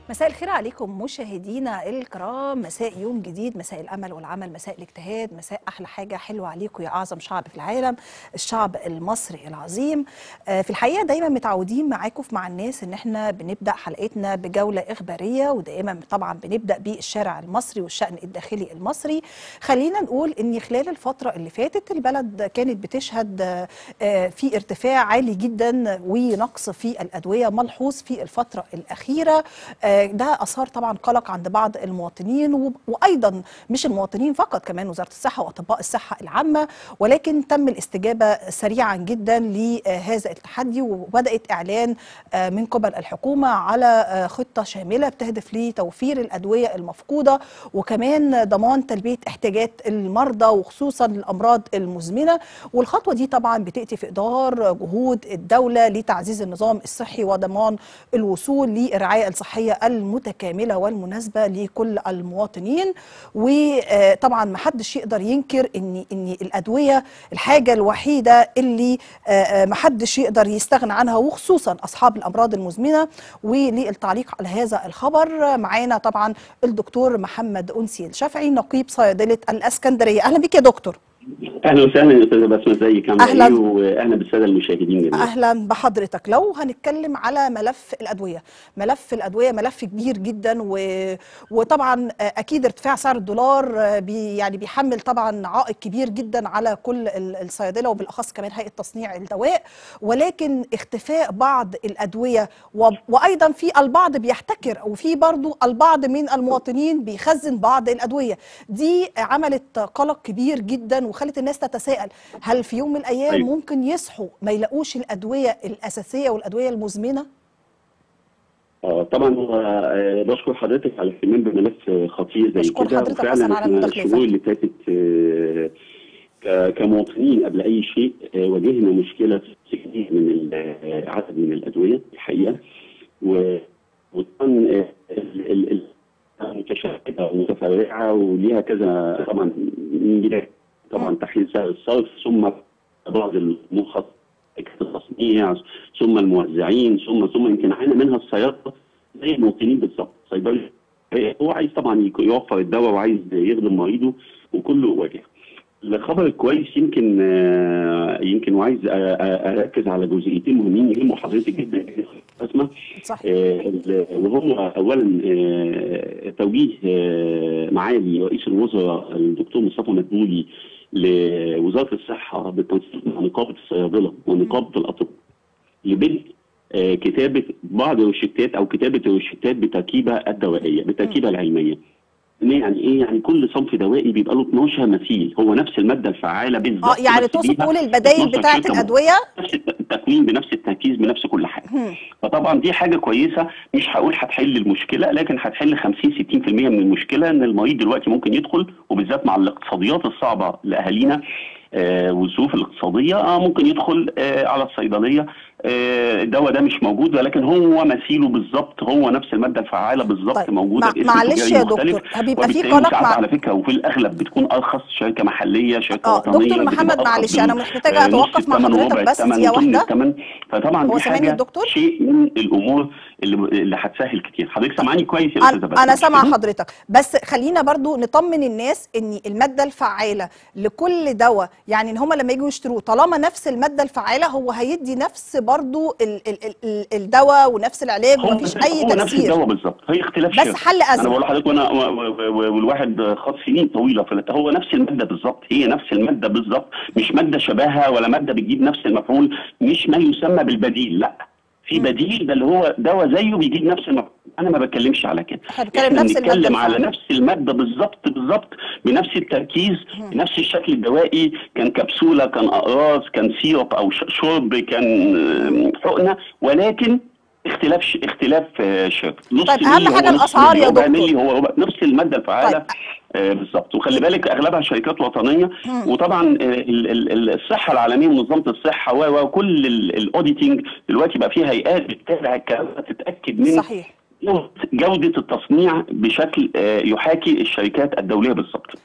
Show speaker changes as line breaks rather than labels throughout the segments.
مساء الخير عليكم مشاهدينا الكرام مساء يوم جديد مساء الامل والعمل مساء الاجتهاد مساء احلى حاجه حلوه عليكم يا اعظم شعب في العالم الشعب المصري العظيم آه، في الحقيقه دايما متعودين معاكم مع الناس ان احنا بنبدا حلقتنا بجوله اخباريه ودائما طبعا بنبدا بالشارع المصري والشان الداخلي المصري خلينا نقول ان خلال الفتره اللي فاتت البلد كانت بتشهد آه، آه، في ارتفاع عالي جدا ونقص في الادويه ملحوظ في الفتره الاخيره آه، ده اثار طبعا قلق عند بعض المواطنين وب- وايضا مش المواطنين فقط كمان وزاره الصحه واطباء الصحه العامه ولكن تم الاستجابه سريعا جدا لهذا التحدي وبدات اعلان آه، من قبل الحكومه على آه، خطه شامله بتهدف لتوفير الادويه المفقوده وكمان ضمان تلبيه احتياجات المرضى وخصوصا الامراض المزمنه والخطوه دي طبعا بتاتي في اطار جهود الدوله لتعزيز النظام الصحي وضمان الوصول للرعايه الصحيه المتكامله والمناسبه لكل المواطنين وطبعا ما حدش يقدر ينكر ان ان الادويه الحاجه الوحيده اللي آه، آه، ما حدش يقدر يستغنى عنها وخصوصا اصحاب الامراض المزمنه وللتعليق على هذا الخبر معانا طبعا الدكتور محمد انسي الشافعي نقيب صيدله الاسكندريه اهلا بك يا دكتور
اهلا وسهلا يا استاذه بسمه ازيك عامله
أهلاً.
ايه واهلا بالساده المشاهدين جميعا
اهلا بحضرتك لو هنتكلم على ملف الادويه ملف الادويه ملف كبير جدا و... وطبعا اكيد ارتفاع سعر الدولار بي يعني بيحمل طبعا عائق كبير جدا على كل ال- الصيادله وبالاخص كمان هيئه تصنيع الدواء ولكن اختفاء بعض الادويه و... وايضا في البعض بيحتكر وفي برضو البعض من المواطنين بيخزن بعض الادويه دي عملت قلق كبير جدا وخلت الناس تتساءل هل في يوم من الايام
أيوة.
ممكن يصحوا ما يلاقوش الادويه الاساسيه والادويه المزمنه
آه طبعا هو آه بشكر حضرتك على الاهتمام بملف آه، خطير زي
بشكر
كده
حضرتك
وفعلا
أصلاً على
احنا
المداخلة
الشهور اللي فاتت آه، ك- كمواطنين قبل اي شيء آه، واجهنا مشكله في كثير من ال- آه، عدد من الادويه الحقيقه و- وطبعا آه، ال- ال- ال- متشابهه ومتفرعه وليها كذا طبعا من بدايه طبعا تحليل سعر الصرف ثم بعض المخصص التصنيع ثم الموزعين ثم ثم يمكن عانى منها الصيادله زي المواطنين بالظبط صيدلي هو عايز طبعا يك- يوفر الدواء وعايز يخدم مريضه وكله واجه الخبر الكويس يمكن آه، يمكن وعايز آه، آه، اركز على جزئيتين مهمين يهموا حضرتك جدا جدا اسمع
صح
آه، ال- وهم اولا آه، توجيه آه، معالي رئيس الوزراء الدكتور مصطفى مدبولي لوزاره الصحه بالتنسيق مع نقابه الصيادله ونقابه الاطباء لبدء آه، كتابه بعض الروشتات او كتابه الروشتات بتركيبه الدوائيه بالتركيبه العلميه يعني ايه يعني كل صنف دوائي بيبقى له 12 مثيل هو نفس الماده الفعاله بالظبط
اه يعني
بس
تقصد
ليها
تقول البدائل
12
بتاعه
شركة
الادويه
نفس التكوين بنفس التركيز بنفس كل حاجه
هم.
فطبعا دي حاجه كويسه مش هقول هتحل المشكله لكن هتحل 50 60% من المشكله ان المريض دلوقتي ممكن يدخل وبالذات مع الاقتصاديات الصعبه لاهالينا آه والظروف الاقتصاديه اه ممكن يدخل آه على الصيدليه آه الدواء ده مش موجود ولكن هو مثيله بالظبط هو نفس الماده الفعاله بالظبط
طيب
موجوده
مع-
باسم
معلش
تجاري
يا
مختلف
دكتور بيبقى في
وبالتالي
قلق
ساعات
مع
على فكره وفي الاغلب بتكون ارخص شركه محليه شركه
اه
وطنيه
دكتور
بتبقى
محمد
أرخص
معلش
بال-
انا مش محتاجه
آه، نص
اتوقف مع
الثمن
حضرتك
وربع
بس
الثمن
دقيقه
وثمن
واحده
الثمن فطبعا
هو
دي
سامعني
حاجه
الدكتور؟
شيء من الامور اللي اللي هتسهل كتير حضرتك سامعاني كويس يا استاذه
انا
بسمة،
انا
مش
سامعه
كده؟
حضرتك بس خلينا برضو نطمن الناس ان الماده الفعاله لكل دواء يعني ان هم لما يجوا يشتروه طالما نفس الماده الفعاله هو هيدي نفس برضو ال ال ال ال الدواء ونفس العلاج
هو
ومفيش اي
هو نفس
تاثير
الدواء بالظبط هي اختلاف
بس
شركة.
حل
انا
ازمه
بقول لحضرتك وانا و- و- و- والواحد خاض سنين طويله في الت- هو نفس الماده بالظبط هي نفس الماده بالظبط مش ماده شبهها ولا ماده بتجيب نفس المفعول مش ما يسمى بالبديل لا في
مم.
بديل ده اللي هو دواء زيه بيجيب نفس المفعول انا ما بتكلمش على كده
احنا بنتكلم
احنا
نفس الماده
بنتكلم على
الفعاله
نفس الماده بالظبط بالظبط بنفس التركيز
مم.
بنفس الشكل الدوائي كان كبسوله كان اقراص كان سيرب او ش- شرب كان آه، حقنه ولكن اختلاف ش... اختلاف آه، شركه نص
طيب، أهم
ملي هو
حاجة
نص
الأسعار
ملي،
يا
ربع
دكتور.
ملي هو ربع نفس الماده الفعاله
طيب.
آه بالظبط وخلي بالك اغلبها شركات وطنيه
مم.
وطبعا آه، ال- ال- ال- الصحه العالميه ومنظمه الصحه و- وكل الاوديتنج دلوقتي بقى في هيئات بتتابع الكلام ده تتاكد من
صحيح
جودة التصنيع بشكل آه، يحاكي الشركات الدولية بالظبط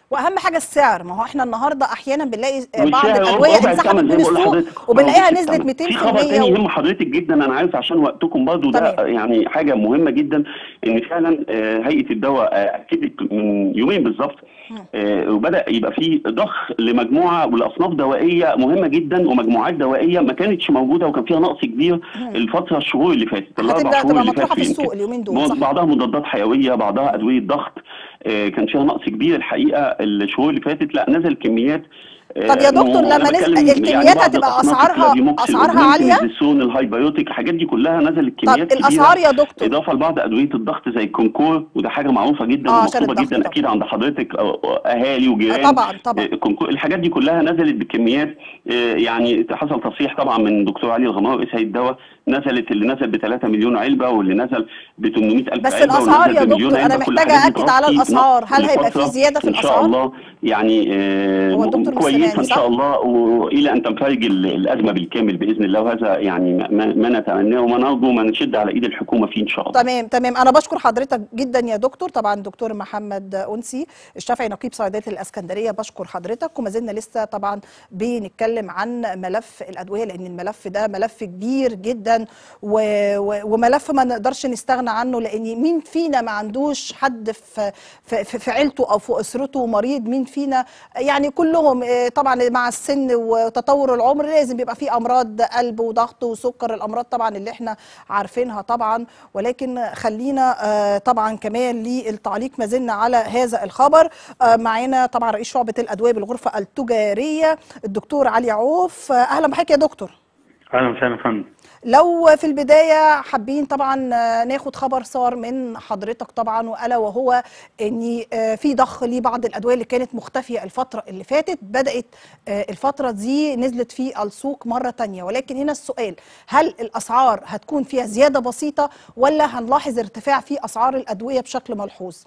واهم حاجه السعر ما هو احنا النهارده احيانا بنلاقي آه، بعض
والسعر
الادويه
ربع
انسحبت
الثمن
من
زي ما بقول
السوق
لحضرتك.
وبنلاقيها
ربع
نزلت
الثمن.
200%
في خبر تاني
و-
يهم حضرتك جدا انا عارف عشان وقتكم برضه ده
تمام.
يعني حاجه مهمه جدا ان فعلا آه، هيئه الدواء آه، اكدت من يومين بالظبط آه، وبدا يبقى في ضخ لمجموعه والاصناف دوائيه مهمه جدا ومجموعات دوائيه ما كانتش موجوده وكان فيها نقص كبير الفتره الشهور اللي فاتت الاربع
هتبدا
شهور
تبقى
اللي
مطروحه
فاتوا
في السوق
يمكن.
اليومين دول صح
بعضها مضادات حيويه بعضها ادويه ضغط آه، كان فيها نقص كبير الحقيقه الشهور اللي فاتت لا نزل كميات آه،
طب يا دكتور
وأنا
لما نزل-
بتكلم
الكميات
بعض
هتبقى
الأصناف
أسعارها-
الكلافيموكس،
أسعارها
الأوجمنتين،
عالية؟
الزيسون الهايبيوتيك الحاجات دي كلها نزلت
طب
كميات كبيره
الاسعار يا دكتور
اضافه لبعض ادويه الضغط زي الكونكور وده حاجه معروفه جدا
آه، عشان
ومطلوبه
الضغط
جدا
طبعا.
اكيد عند حضرتك أو- أو اهالي وجيران
آه، طبعا طبعا
آه، الكونكور الحاجات دي كلها نزلت بكميات آه، يعني حصل تصريح طبعا من دكتور علي الغمار رئيس هيئه الدواء نزلت اللي نزل ب 3 مليون علبه واللي نزل ب 800 الف
بس
علبه
الأسعار
واللي
يا
نزل بمليون
دكتور، أنا
علبة. كل
محتاجة
الحاجات دي
أأكد على
تغطي
الأسعار. هل
نقص
هيبقى في
لفترة
زيادة في
ان شاء
الأسعار؟
الله يعني آه،
هو الدكتور مش
كويسه
سامعني،
ان
صح؟
شاء الله والى ان تنفرج ال- الازمه بالكامل باذن الله وهذا يعني ما, ما ما نتمناه وما نرجو ما نشد على ايد الحكومه فيه ان شاء الله
تمام تمام انا بشكر حضرتك جدا يا دكتور طبعا دكتور محمد انسي الشافعي نقيب صيدليه الاسكندريه بشكر حضرتك وما زلنا لسه طبعا بنتكلم عن ملف الادويه لان الملف ده ملف كبير جدا و... و... وملف ما نقدرش نستغنى عنه لان مين فينا ما عندوش حد في في, في في عيلته او في اسرته مريض مين فينا يعني كلهم آه، طبعا مع السن وتطور العمر لازم بيبقى في امراض قلب وضغط وسكر الامراض طبعا اللي احنا عارفينها طبعا ولكن خلينا آه، طبعا كمان للتعليق ما زلنا على هذا الخبر آه، معانا طبعا رئيس شعبه الادويه بالغرفه التجاريه الدكتور علي عوف آه، اهلا بحضرتك يا دكتور
اهلا وسهلا يا فندم
لو في البداية حابين طبعا آه، ناخد خبر صار من حضرتك طبعا وألا وهو أن آه، في ضخ لبعض الأدوية اللي كانت مختفية الفترة اللي فاتت بدأت آه، الفترة دي نزلت في السوق مرة تانية ولكن هنا السؤال هل الأسعار هتكون فيها زيادة بسيطة ولا هنلاحظ ارتفاع في أسعار الأدوية بشكل ملحوظ؟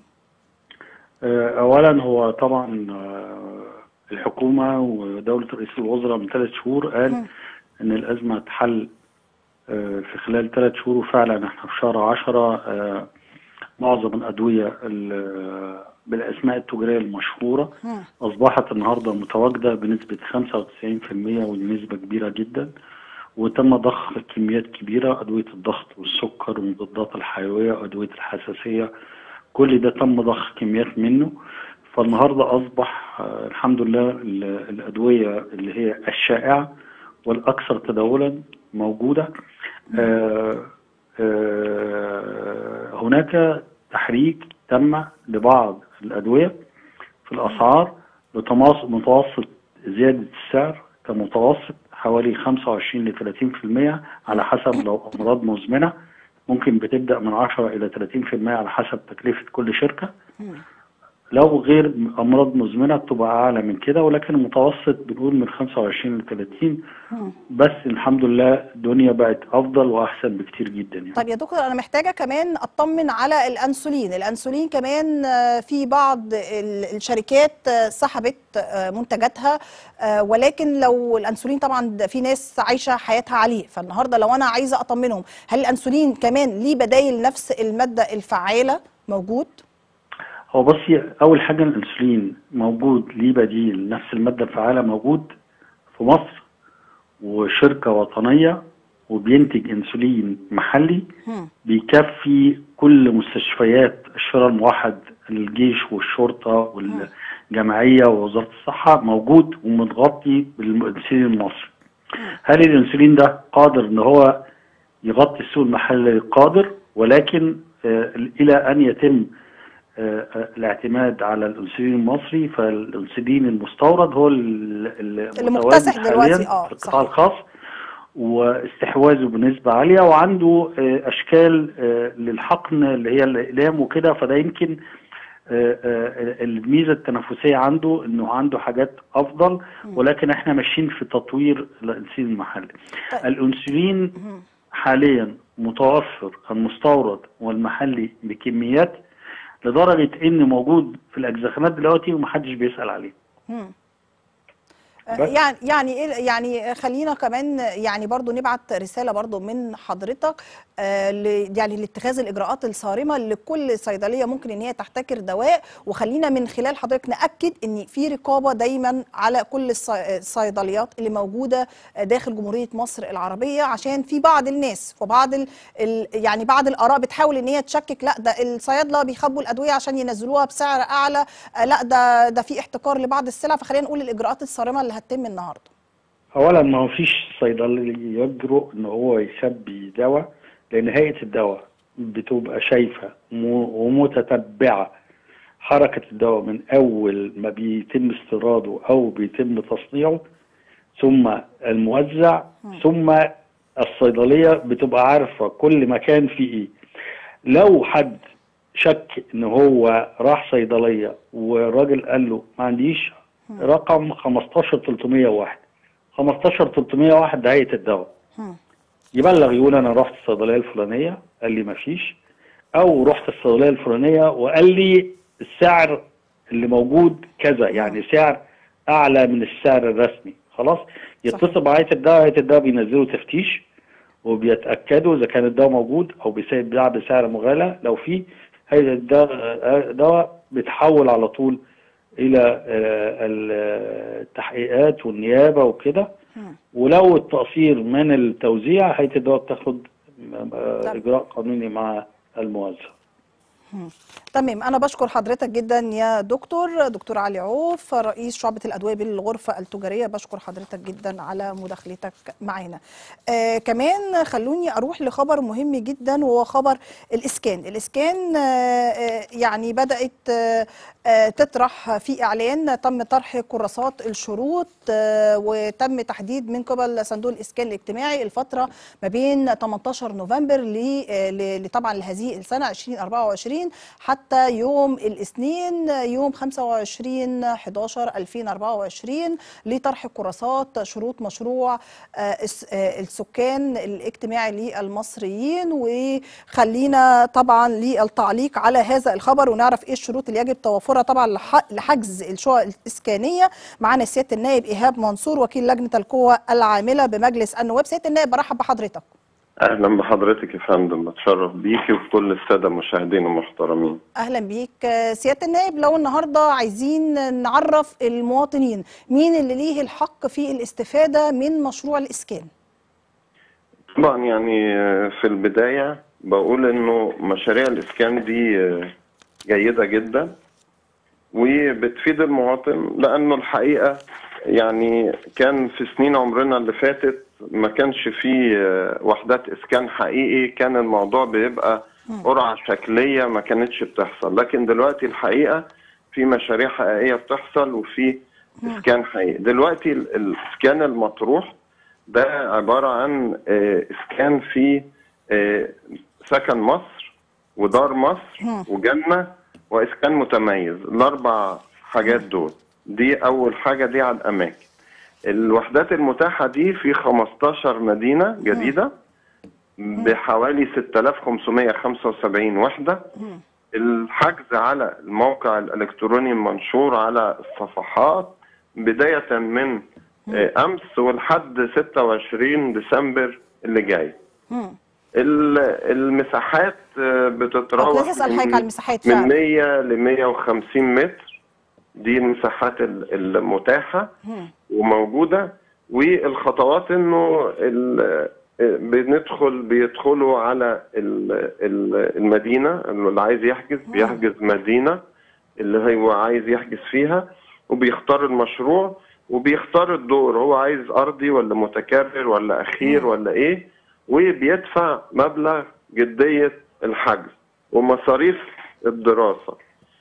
آه، اولا هو طبعا آه، الحكومه ودوله رئيس الوزراء من ثلاث شهور قال
مم.
ان الازمه اتحل آه، في خلال ثلاث شهور وفعلا احنا في شهر 10 معظم الادويه ال- بالاسماء التجاريه المشهوره
مم.
اصبحت النهارده متواجده بنسبه 95% ودي نسبه كبيره جدا وتم ضخ كميات كبيره ادويه الضغط والسكر والمضادات الحيويه وادويه الحساسيه كل ده تم ضخ كميات منه فالنهارده اصبح آه، الحمد لله ال- الادويه اللي هي الشائعه والاكثر تداولا موجوده آه، آه، هناك تحريك تم لبعض الادويه في الاسعار بتماس- متوسط زياده السعر كمتوسط حوالي 25 ل 30% على حسب لو امراض مزمنه ممكن بتبدا من 10 الى 30% على حسب تكلفه كل شركه
مم.
لو غير امراض مزمنه بتبقى اعلى من كده ولكن المتوسط بنقول من 25 ل 30
مم.
بس الحمد لله الدنيا بقت افضل واحسن بكتير جدا يعني.
طيب يا دكتور انا محتاجه كمان اطمن على الانسولين الانسولين كمان آه، في بعض ال- الشركات آه، سحبت آه، منتجاتها آه، ولكن لو الانسولين طبعا ده في ناس عايشه حياتها عليه فالنهارده لو انا عايزه اطمنهم هل الانسولين كمان ليه بدايل نفس الماده الفعاله موجود
هو بصي اول حاجه الانسولين موجود ليه بديل نفس الماده الفعاله موجود في مصر وشركه وطنيه وبينتج انسولين محلي
مم.
بيكفي كل مستشفيات الشراء الموحد الجيش والشرطه والجمعيه ووزاره الصحه موجود ومتغطي بالانسولين المصري. هل الانسولين ده قادر ان هو يغطي السوق المحلي قادر ولكن آه، الى ان يتم آه، آه، الاعتماد على الانسولين المصري فالانسولين المستورد هو ال- ال-
اللي
المتواجد
مكتسح دلوقتي،
حالياً
آه،
في القطاع
صحيح.
الخاص واستحواذه بنسبة عالية وعنده آه، أشكال آه، للحقن اللي هي الإقلام وكده فده يمكن آه، آه، الميزة التنافسية عنده إنه عنده حاجات أفضل ولكن إحنا ماشيين في تطوير الأنسولين المحلي.
طيب.
الأنسولين
مم.
حاليا متوفر المستورد والمحلي بكميات لدرجة إن موجود في الأجزخانات دلوقتي ومحدش بيسأل عليه.
مم.
بس.
يعني يعني إيه- يعني خلينا كمان يعني برضو نبعت رساله برضو من حضرتك آه، ل- يعني لاتخاذ الاجراءات الصارمه لكل صيدليه ممكن ان هي تحتكر دواء وخلينا من خلال حضرتك ناكد ان في رقابه دايما على كل الصي- الصيدليات اللي موجوده داخل جمهوريه مصر العربيه عشان في بعض الناس وبعض ال ال يعني بعض الاراء بتحاول ان هي تشكك لا ده الصيادله بيخبوا الادويه عشان ينزلوها بسعر اعلى آه، لا ده ده في احتكار لبعض السلع فخلينا نقول الاجراءات الصارمه اللي هتتم النهارده
اولا ما هو فيش صيدلي يجرؤ ان هو يخبي دواء لان هيئه الدواء بتبقى شايفه م- ومتتبعه حركه الدواء من اول ما بيتم استيراده او بيتم تصنيعه ثم الموزع ثم الصيدليه بتبقى عارفه كل مكان فيه ايه لو حد شك ان هو راح صيدليه والراجل قال له ما عنديش رقم 15301 15301 ده هيئه الدواء
هم.
يبلغ يقول انا رحت الصيدليه الفلانيه قال لي ما فيش او رحت الصيدليه الفلانيه وقال لي السعر اللي موجود كذا يعني سعر اعلى من السعر الرسمي خلاص يتصل بهيئه الدواء هيئه الدواء بينزلوا تفتيش وبيتاكدوا اذا كان الدواء موجود او بيتباع بسعر مغالى لو في هيئه الدواء الدواء بتحول على طول الى آه، التحقيقات والنيابه وكده
هم.
ولو التقصير من التوزيع هيئه الدواء بتاخد آه،
طب.
اجراء قانوني مع الموزع
تمام انا بشكر حضرتك جدا يا دكتور دكتور علي عوف رئيس شعبة الادوية بالغرفة التجارية بشكر حضرتك جدا على مداخلتك معنا آه كمان خلوني اروح لخبر مهم جدا وهو خبر الاسكان الاسكان آه آه يعني بدأت آه آه تطرح في اعلان تم طرح كراسات الشروط آه وتم تحديد من قبل صندوق الاسكان الاجتماعي الفترة ما بين 18 نوفمبر ل آه، ل- ل- طبعا لهذه السنة 2024 حتى يوم الاثنين يوم 25 11 2024 لطرح كراسات شروط مشروع آه، الس- آه، السكان الاجتماعي للمصريين وخلينا طبعا للتعليق على هذا الخبر ونعرف ايه الشروط اللي يجب توفرها طبعا لح- لحجز الشقق الاسكانيه معانا سياده النائب ايهاب منصور وكيل لجنه القوى العامله بمجلس النواب سياده النائب برحب بحضرتك
اهلا بحضرتك يا فندم بتشرف بيكي وبكل الساده المشاهدين المحترمين
اهلا بيك آه، سياده النائب لو النهارده عايزين نعرف المواطنين مين اللي ليه الحق في الاستفاده من مشروع الاسكان
طبعا يعني آه، في البدايه بقول انه مشاريع الاسكان دي آه، جيده جدا وبتفيد المواطن لانه الحقيقه يعني كان في سنين عمرنا اللي فاتت ما كانش فيه آه، وحدات اسكان حقيقي كان الموضوع بيبقى قرعه شكليه ما كانتش بتحصل لكن دلوقتي الحقيقه في مشاريع حقيقيه بتحصل وفي اسكان حقيقي دلوقتي ال- الاسكان المطروح ده عباره عن آه، اسكان في آه، سكن مصر ودار مصر وجنه واسكان متميز الاربع حاجات دول دي اول حاجه دي على الاماكن الوحدات المتاحه دي في 15 مدينه جديده بحوالي 6575 وحده الحجز على الموقع الالكتروني المنشور على الصفحات بدايه من آه، امس ولحد 26 ديسمبر اللي جاي
مم.
ال- المساحات آه،
كنت
بتتراوح
لسه اسال حضرتك على المساحات
من
فعلا
100 ل 150 متر دي المساحات ال- المتاحه
مم.
وموجوده والخطوات انه ال- بندخل بيدخلوا على ال- ال- المدينه اللي عايز يحجز بيحجز مدينه اللي هو عايز يحجز فيها وبيختار المشروع وبيختار الدور هو عايز ارضي ولا متكرر ولا اخير ولا ايه وبيدفع مبلغ جديه الحجز ومصاريف الدراسه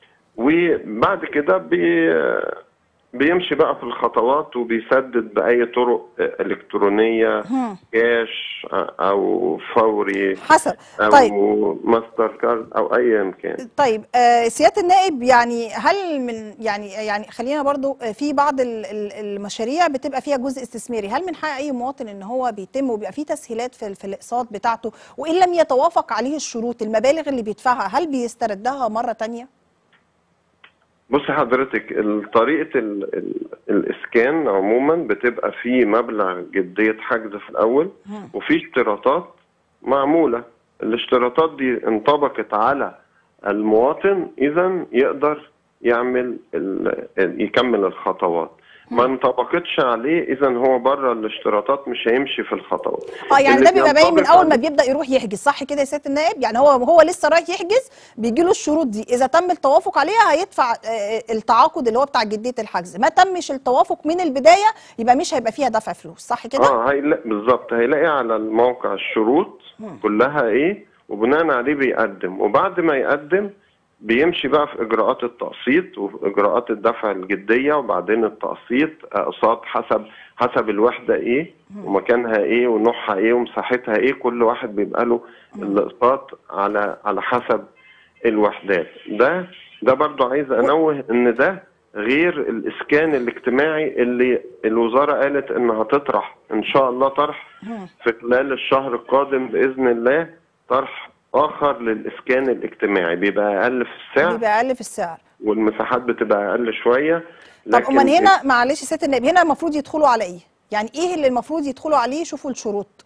وبعد كده بي بيمشي بقى في الخطوات وبيسدد بأي طرق إلكترونية
مم.
كاش أو فوري
حسب
أو
طيب
ماستر كارد أو أي كان
طيب آه، سياده النائب يعني هل من يعني يعني خلينا برضو آه، في بعض ال- ال- المشاريع بتبقى فيها جزء استثماري هل من حق اي مواطن ان هو بيتم وبيبقى فيه تسهيلات في في الاقساط بتاعته وان لم يتوافق عليه الشروط المبالغ اللي بيدفعها هل بيستردها مره تانية
بص حضرتك ال- طريقة ال ال الإسكان عموما بتبقى في مبلغ جدية حجز في الأول وفي اشتراطات معمولة الاشتراطات دي انطبقت على المواطن إذا يقدر يعمل ال يكمل الخطوات ما انطبقتش عليه إذا هو بره الاشتراطات مش هيمشي في الخطوات
اه يعني
اللي
ده بيبقى باين من
بينطبق
اول ما
عليه-
بيبدا يروح يحجز صح كده يا سياده النائب يعني هو هو لسه رايح يحجز بيجي له الشروط دي اذا تم التوافق عليها هيدفع آه، التعاقد اللي هو بتاع جديه الحجز ما تمش التوافق من البدايه يبقى مش هيبقى فيها دفع فلوس صح كده
اه هيلاقي بالظبط هيلاقي على الموقع الشروط كلها ايه وبناء عليه بيقدم وبعد ما يقدم بيمشي بقى في اجراءات التقسيط وفي اجراءات الدفع الجديه وبعدين التقسيط اقساط حسب حسب الوحده ايه ومكانها ايه ونوعها ايه ومساحتها ايه كل واحد بيبقى له الاقساط على على حسب الوحدات ده ده برضو عايز انوه ان ده غير الاسكان الاجتماعي اللي الوزاره قالت انها تطرح ان شاء الله طرح في خلال الشهر القادم باذن الله طرح اخر للاسكان الاجتماعي بيبقى اقل في السعر
بيبقى اقل في السعر
والمساحات بتبقى اقل شويه
طب
لكن
امال هنا معلش يا سياده النائب هنا المفروض يدخلوا على ايه يعني ايه اللي المفروض يدخلوا عليه يشوفوا الشروط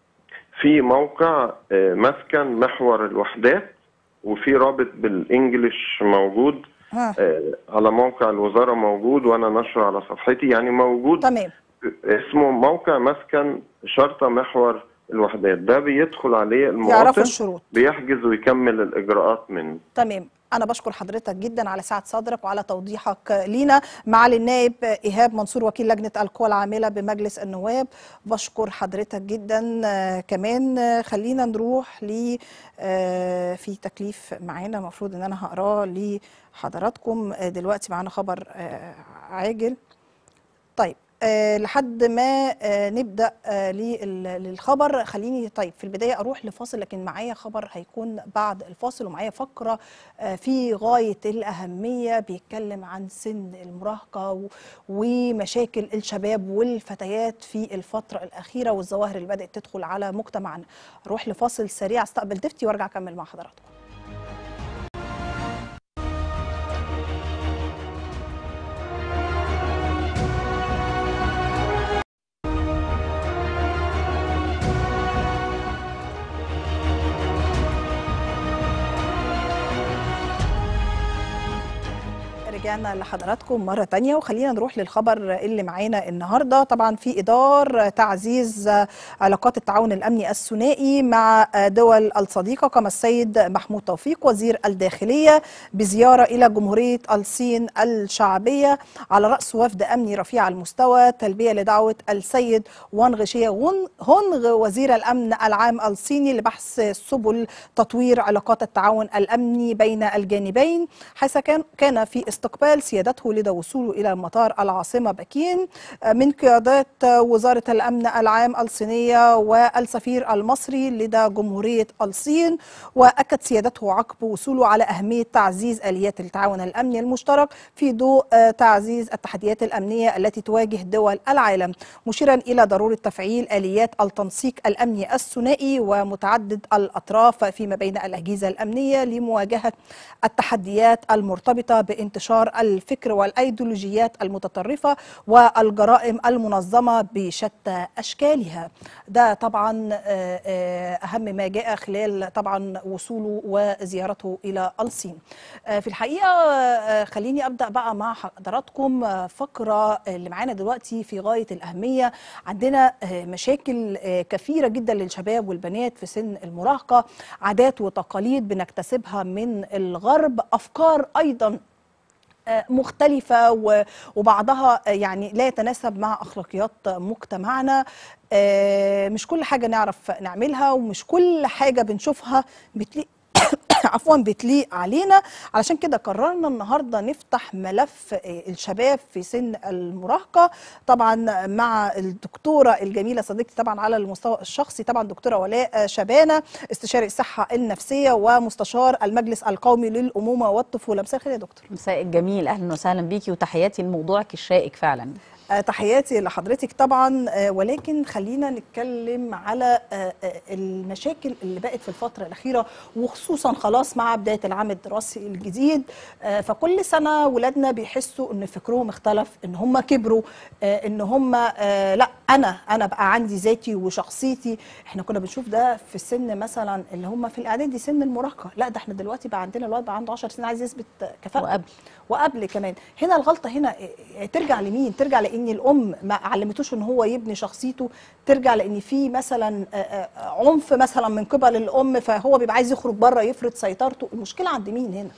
في موقع آه، مسكن محور الوحدات وفي رابط بالانجلش موجود
ها
آه، على موقع الوزاره موجود وانا نشره على صفحتي يعني موجود
تمام
اسمه موقع مسكن شرطه محور الوحدات ده بيدخل عليه
يعرفوا
المواطن
الشروط
بيحجز ويكمل الاجراءات منه
تمام أنا بشكر حضرتك جدا على سعة صدرك وعلى توضيحك لينا معالي النائب إيهاب منصور وكيل لجنة القوى العاملة بمجلس النواب بشكر حضرتك جدا آه، كمان آه، خلينا نروح ل آه، في تكليف معانا المفروض إن أنا هقراه لحضراتكم آه، دلوقتي معانا خبر آه، عاجل طيب أه لحد ما أه نبدا أه لل- للخبر خليني طيب في البدايه اروح لفاصل لكن معايا خبر هيكون بعد الفاصل ومعايا فقره أه في غايه الاهميه بيتكلم عن سن المراهقه و- ومشاكل الشباب والفتيات في الفتره الاخيره والظواهر اللي بدات تدخل على مجتمعنا اروح لفاصل سريع استقبل ضيفتي وارجع اكمل مع حضراتكم رجعنا لحضراتكم مرة تانية وخلينا نروح للخبر اللي معانا النهاردة طبعا في إدار تعزيز علاقات التعاون الأمني الثنائي مع دول الصديقة كما السيد محمود توفيق وزير الداخلية بزيارة إلى جمهورية الصين الشعبية على رأس وفد أمني رفيع المستوى تلبية لدعوة السيد وانغ شيه غون- هونغ وزير الأمن العام الصيني لبحث سبل تطوير علاقات التعاون الأمني بين الجانبين حيث كان كان في استقبال سيادته لدى وصوله إلى مطار العاصمة بكين من قيادات وزارة الأمن العام الصينية والسفير المصري لدى جمهورية الصين وأكد سيادته عقب وصوله على أهمية تعزيز آليات التعاون الأمني المشترك في ضوء آه، تعزيز التحديات الأمنية التي تواجه دول العالم مشيرا إلى ضرورة تفعيل آليات التنسيق الأمني الثنائي ومتعدد الأطراف فيما بين الأجهزة الأمنية لمواجهة التحديات المرتبطة بانتشار الفكر والأيديولوجيات المتطرفة والجرائم المنظمة بشتى أشكالها ده طبعا آه، آه، أهم ما جاء خلال طبعا وصوله وزيارته إلى الصين آه، في الحقيقة آه، خليني أبدأ بقى مع حضراتكم آه، فقرة اللي معانا دلوقتي في غاية الأهمية عندنا آه، مشاكل آه، كثيرة جدا للشباب والبنات في سن المراهقة عادات وتقاليد بنكتسبها من الغرب أفكار أيضا آه، مختلفة و- وبعضها آه، يعني لا يتناسب مع أخلاقيات مجتمعنا آه، مش كل حاجة نعرف نعملها ومش كل حاجة بنشوفها بتليق عفوا بتليق علينا علشان كده قررنا النهارده نفتح ملف آه، الشباب في سن المراهقه طبعا مع الدكتوره الجميله صديقتي طبعا على المستوى الشخصي طبعا دكتوره ولاء آه، شبانه استشاري الصحه النفسيه ومستشار المجلس القومي للامومه والطفوله مساء الخير يا دكتور
مساء الجميل اهلا وسهلا بيكي وتحياتي لموضوعك الشائك فعلا
آه، تحياتي لحضرتك طبعا آه، ولكن خلينا نتكلم على آه، آه، المشاكل اللي بقت في الفترة الأخيرة وخصوصا خلاص مع بداية العام الدراسي الجديد آه، فكل سنة ولادنا بيحسوا ان فكرهم اختلف ان هم كبروا آه، ان هم آه، لا انا انا بقى عندي ذاتي وشخصيتي احنا كنا بنشوف ده في السن مثلا اللي هم في الاعدادي سن المراهقة لا ده احنا دلوقتي بقى عندنا الواد بقى عنده 10 سنين عايز يثبت كفاءته
وقبل.
وقبل كمان هنا الغلطه هنا إيه- ترجع لمين ترجع لان الام ما علمتوش ان هو يبني شخصيته ترجع لان في مثلا آه، آه، عنف مثلا من قبل الام فهو بيبقى عايز يخرج بره يفرض سيطرته المشكله عند مين هنا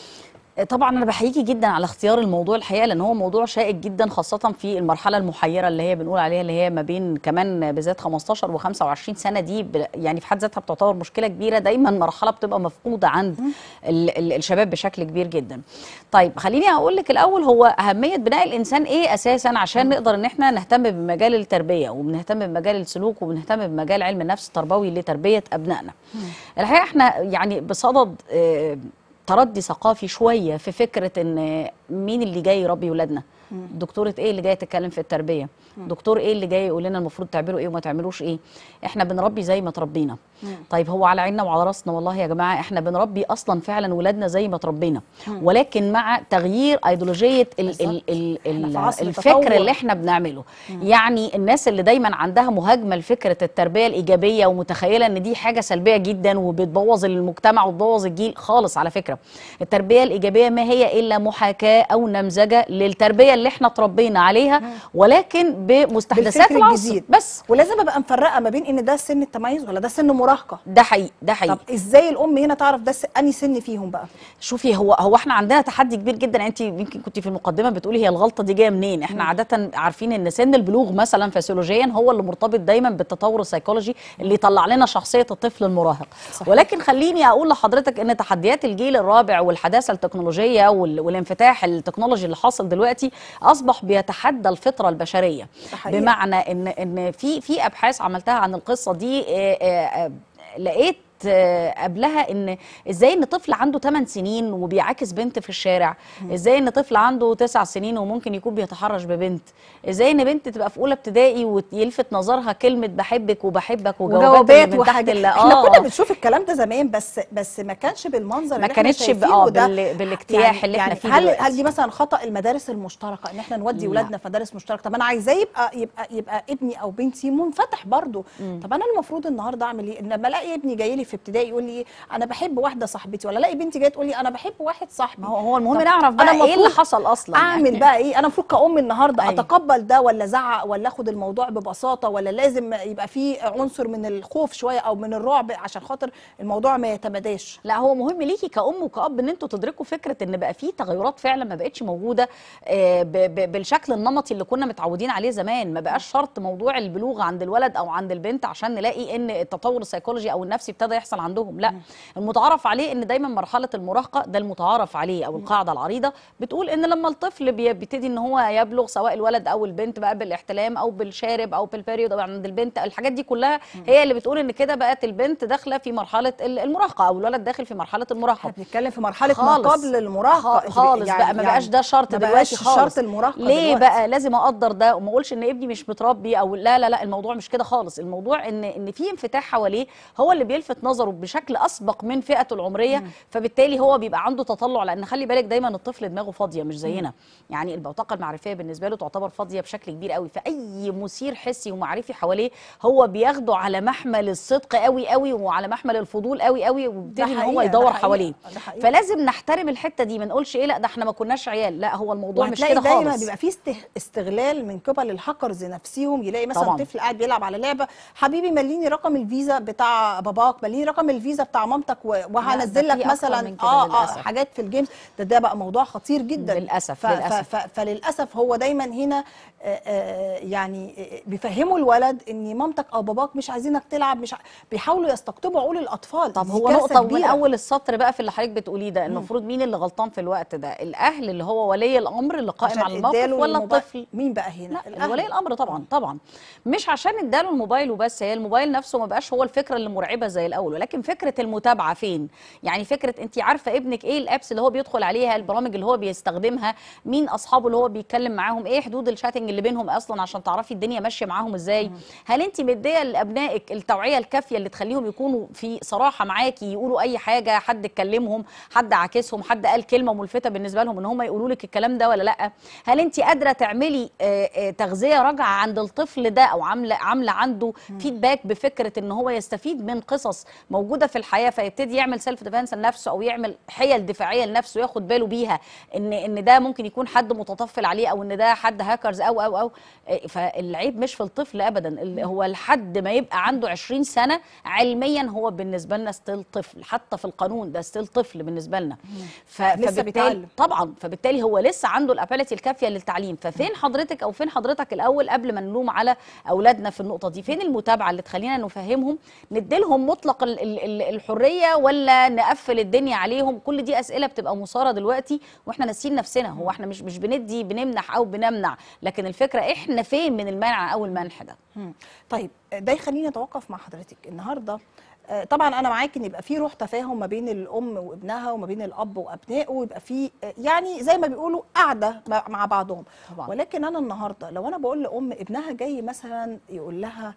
طبعا انا بحييكي جدا على اختيار الموضوع الحقيقه لان هو موضوع شائك جدا خاصه في المرحله المحيره اللي هي بنقول عليها اللي هي ما بين كمان بالذات 15 و25 سنه دي ب- يعني في حد ذاتها بتعتبر مشكله كبيره دايما مرحله بتبقى مفقوده عند ال ال الشباب بشكل كبير جدا. طيب خليني اقول لك الاول هو اهميه بناء الانسان ايه اساسا عشان نقدر ان احنا نهتم بمجال التربيه وبنهتم بمجال السلوك وبنهتم بمجال علم النفس التربوي لتربيه ابنائنا. الحقيقه احنا يعني بصدد آه، تردي ثقافي شويه في فكره ان مين اللي جاي يربي ولادنا دكتوره ايه اللي جايه تتكلم في التربيه دكتور ايه اللي جاي يقول لنا المفروض تعملوا ايه وما تعملوش ايه احنا بنربي زي ما تربينا طيب هو على عيننا وعلى راسنا والله يا جماعه احنا بنربي اصلا فعلا ولادنا زي ما تربينا ولكن مع تغيير ايديولوجيه ال ال ال
إحنا في
ال
عصر
الفكر
تطور.
اللي احنا بنعمله يعني الناس اللي دايما عندها مهاجمه لفكره التربيه الايجابيه ومتخيله ان دي حاجه سلبيه جدا وبتبوظ المجتمع وتبوظ الجيل خالص على فكره التربيه الايجابيه ما هي الا محاكاه او نمذجه للتربيه اللي احنا اتربينا عليها ولكن بمستحدثات
بالفكر
العصر
الجديد
بس
ولازم ابقى مفرقه ما بين ان ده سن التميز ولا ده سن مراهقه
ده حقيقي ده حقيقي
طب ازاي الام هنا تعرف ده س- انهي سن فيهم بقى
شوفي هو هو احنا عندنا تحدي كبير جدا انت يمكن كنت في المقدمه بتقولي هي الغلطه دي جايه منين احنا عاده عارفين ان سن البلوغ مثلا فسيولوجيا هو اللي مرتبط دايما بالتطور السيكولوجي اللي يطلع لنا شخصيه الطفل المراهق
صحيح.
ولكن خليني اقول لحضرتك ان تحديات الجيل الرابع والحداثه التكنولوجيه وال- والانفتاح التكنولوجي اللي حاصل دلوقتي اصبح بيتحدى الفطره البشريه
ده حقيقي.
بمعنى ان ان في في ابحاث عملتها عن القصه دي آه، آه، آه، لقيت آه، قبلها ان ازاي ان طفل عنده 8 سنين وبيعاكس بنت في الشارع ازاي ان طفل عنده 9 سنين وممكن يكون بيتحرش ببنت ازاي ان بنت تبقى في اولى ابتدائي ويلفت نظرها كلمه بحبك وبحبك وجوابات
وجوابات
اللي من تحت
وحاجات
ال-
احنا
آه.
كنا بنشوف الكلام ده زمان بس بس ما كانش بالمنظر
ما
اللي احنا
كانتش ب-
شايفينه
آه،
ده.
بال- بالاجتياح اللي احنا فيه
هل
دلوقتي.
هل دي مثلا خطا المدارس المشتركه ان احنا نودي
لا.
ولادنا في مدارس مشتركه طب انا عايزاه يبقى يبقى يبقى ابني او بنتي منفتح برضه طب انا المفروض النهارده اعمل ايه لما الاقي ابني جاي لي في ابتدائي يقول لي انا بحب واحده صاحبتي ولا الاقي بنتي جايه تقول لي انا بحب واحد صاحبي
ما هو هو المهم
طب
نعرف بقى
أنا
ايه اللي
المفروض
حصل اصلا
اعمل
يعني.
بقى ايه انا المفروض كأم النهارده
أيوة.
اتقبل ده ولا ازعق ولا اخد الموضوع ببساطه ولا لازم يبقى في عنصر من الخوف شويه او من الرعب عشان خاطر الموضوع ما يتمداش
لا هو مهم ليكي كأم وكأب ان انتوا تدركوا فكره ان بقى في تغيرات فعلا ما بقتش موجوده آه، ب- ب- بالشكل النمطي اللي كنا متعودين عليه زمان ما بقاش شرط موضوع البلوغ عند الولد او عند البنت عشان نلاقي ان التطور السيكولوجي او النفسي ابتدى يحصل عندهم لا المتعارف عليه ان دايما مرحله المراهقه ده المتعارف عليه او القاعده العريضه بتقول ان لما الطفل بي- بيبتدي ان هو يبلغ سواء الولد او البنت بقى بالاحتلام او بالشارب او بالبريود او عند البنت الحاجات دي كلها هي اللي بتقول ان كده بقت البنت داخله في مرحله ال- المراهقه او الولد داخل في مرحله المراهقه
احنا بنتكلم في مرحله ما
خالص.
قبل المراهقه
خ- خالص بقى ما بقاش ده شرط
ما
دلوقتي
بقاش
خالص
شرط المراهقه
ليه
دلوقتي.
بقى لازم اقدر ده وما اقولش ان ابني مش متربي او لا لا لا الموضوع مش كده خالص الموضوع ان ان في انفتاح حواليه هو اللي بيلفت نظره بشكل اسبق من فئته العمريه فبالتالي هو بيبقى عنده تطلع لان خلي بالك دايما الطفل دماغه فاضيه مش زينا يعني البطاقه المعرفيه بالنسبه له تعتبر فاضيه بشكل كبير قوي فاي مثير حسي ومعرفي حواليه هو بياخده على محمل الصدق قوي قوي وعلى محمل الفضول قوي قوي
ده
وبيبتدي ان هو
حقيقة، ده
يدور
حقيقة،
حواليه
ده حقيقة.
فلازم نحترم الحته دي ما نقولش ايه لا ده احنا ما كناش عيال لا هو الموضوع مش
وهتلاقي
كده
دايما
خالص
بيبقى في استه- استغلال من قبل الهاكرز نفسهم يلاقي مثلا
طبعاً.
طفل قاعد بيلعب على لعبه حبيبي مليني رقم الفيزا بتاع باباك مليني رقم الفيزا بتاع مامتك و- وهنزل
ده
لك
في أكتر
مثلا
من كده
اه اه
للأسف.
حاجات في الجيمز ده ده بقى موضوع خطير جدا
للأسف،
ف ف
للأسف.
ف فللاسف هو دايما هنا آه، آه، يعني آه، بيفهموا الولد ان مامتك او باباك مش عايزينك تلعب مش ع... بيحاولوا يستقطبوا عقول الاطفال
طب
دي
هو
كارثة
نقطة ومن
كبيرة.
أول السطر بقى في اللي حضرتك بتقوليه ده المفروض مين اللي غلطان في الوقت ده؟ الأهل اللي هو ولي الأمر اللي قائم
عشان
على الموقف
اداله
ولا
الموبايل.
الطفل؟
مين بقى هنا
لا
الأهل.
ولي الامر طبعا طبعا مش عشان اداله الموبايل وبس هي الموبايل نفسه ما بقاش هو الفكره اللي مرعبه زي الاول الاول ولكن فكره المتابعه فين يعني فكره انت عارفه ابنك ايه الابس اللي هو بيدخل عليها البرامج اللي هو بيستخدمها مين اصحابه اللي هو بيتكلم معاهم ايه حدود الشاتنج اللي بينهم اصلا عشان تعرفي الدنيا ماشيه معاهم ازاي هل انت مديه لابنائك التوعيه الكافيه اللي تخليهم يكونوا في صراحه معاكي يقولوا اي حاجه حد اتكلمهم حد عاكسهم حد قال كلمه ملفته بالنسبه لهم ان هم يقولوا لك الكلام ده ولا لا هل انت قادره تعملي آه، آه، تغذيه راجعه عند الطفل ده او عامله عامله عنده فيدباك بفكره ان هو يستفيد من قصص موجوده في الحياه فيبتدي يعمل سيلف ديفense لنفسه او يعمل حيل دفاعيه لنفسه ياخد باله بيها ان ان ده ممكن يكون حد متطفل عليه او ان ده حد هاكرز او او او آه، فالعيب مش في الطفل ابدا ال- هو لحد ما يبقى عنده 20 سنه علميا هو بالنسبه لنا ستيل طفل حتى في القانون ده ستيل طفل بالنسبه لنا ف-
لسه
فبالتالي
بيتعلم.
طبعا فبالتالي هو لسه عنده الابيلتي الكافيه للتعليم ففين حضرتك او فين حضرتك الاول قبل ما نلوم على اولادنا في النقطه دي فين المتابعه اللي تخلينا نفهمهم نديلهم مطلق ال- ال- ال- الحريه ولا نقفل الدنيا عليهم كل دي اسئله بتبقى مثاره دلوقتي واحنا ناسيين نفسنا هو احنا مش مش بندي بنمنح او بنمنع لكن الفكره احنا فين من المنع او المنح ده
مم. طيب ده يخليني اتوقف مع حضرتك النهارده آه، طبعا انا معاك ان يبقى في روح تفاهم ما بين الام وابنها وما بين الاب وابنائه ويبقى في آه، يعني زي ما بيقولوا قاعده مع مع بعضهم
طبعا.
ولكن انا النهارده لو انا بقول لام ابنها جاي مثلا يقول لها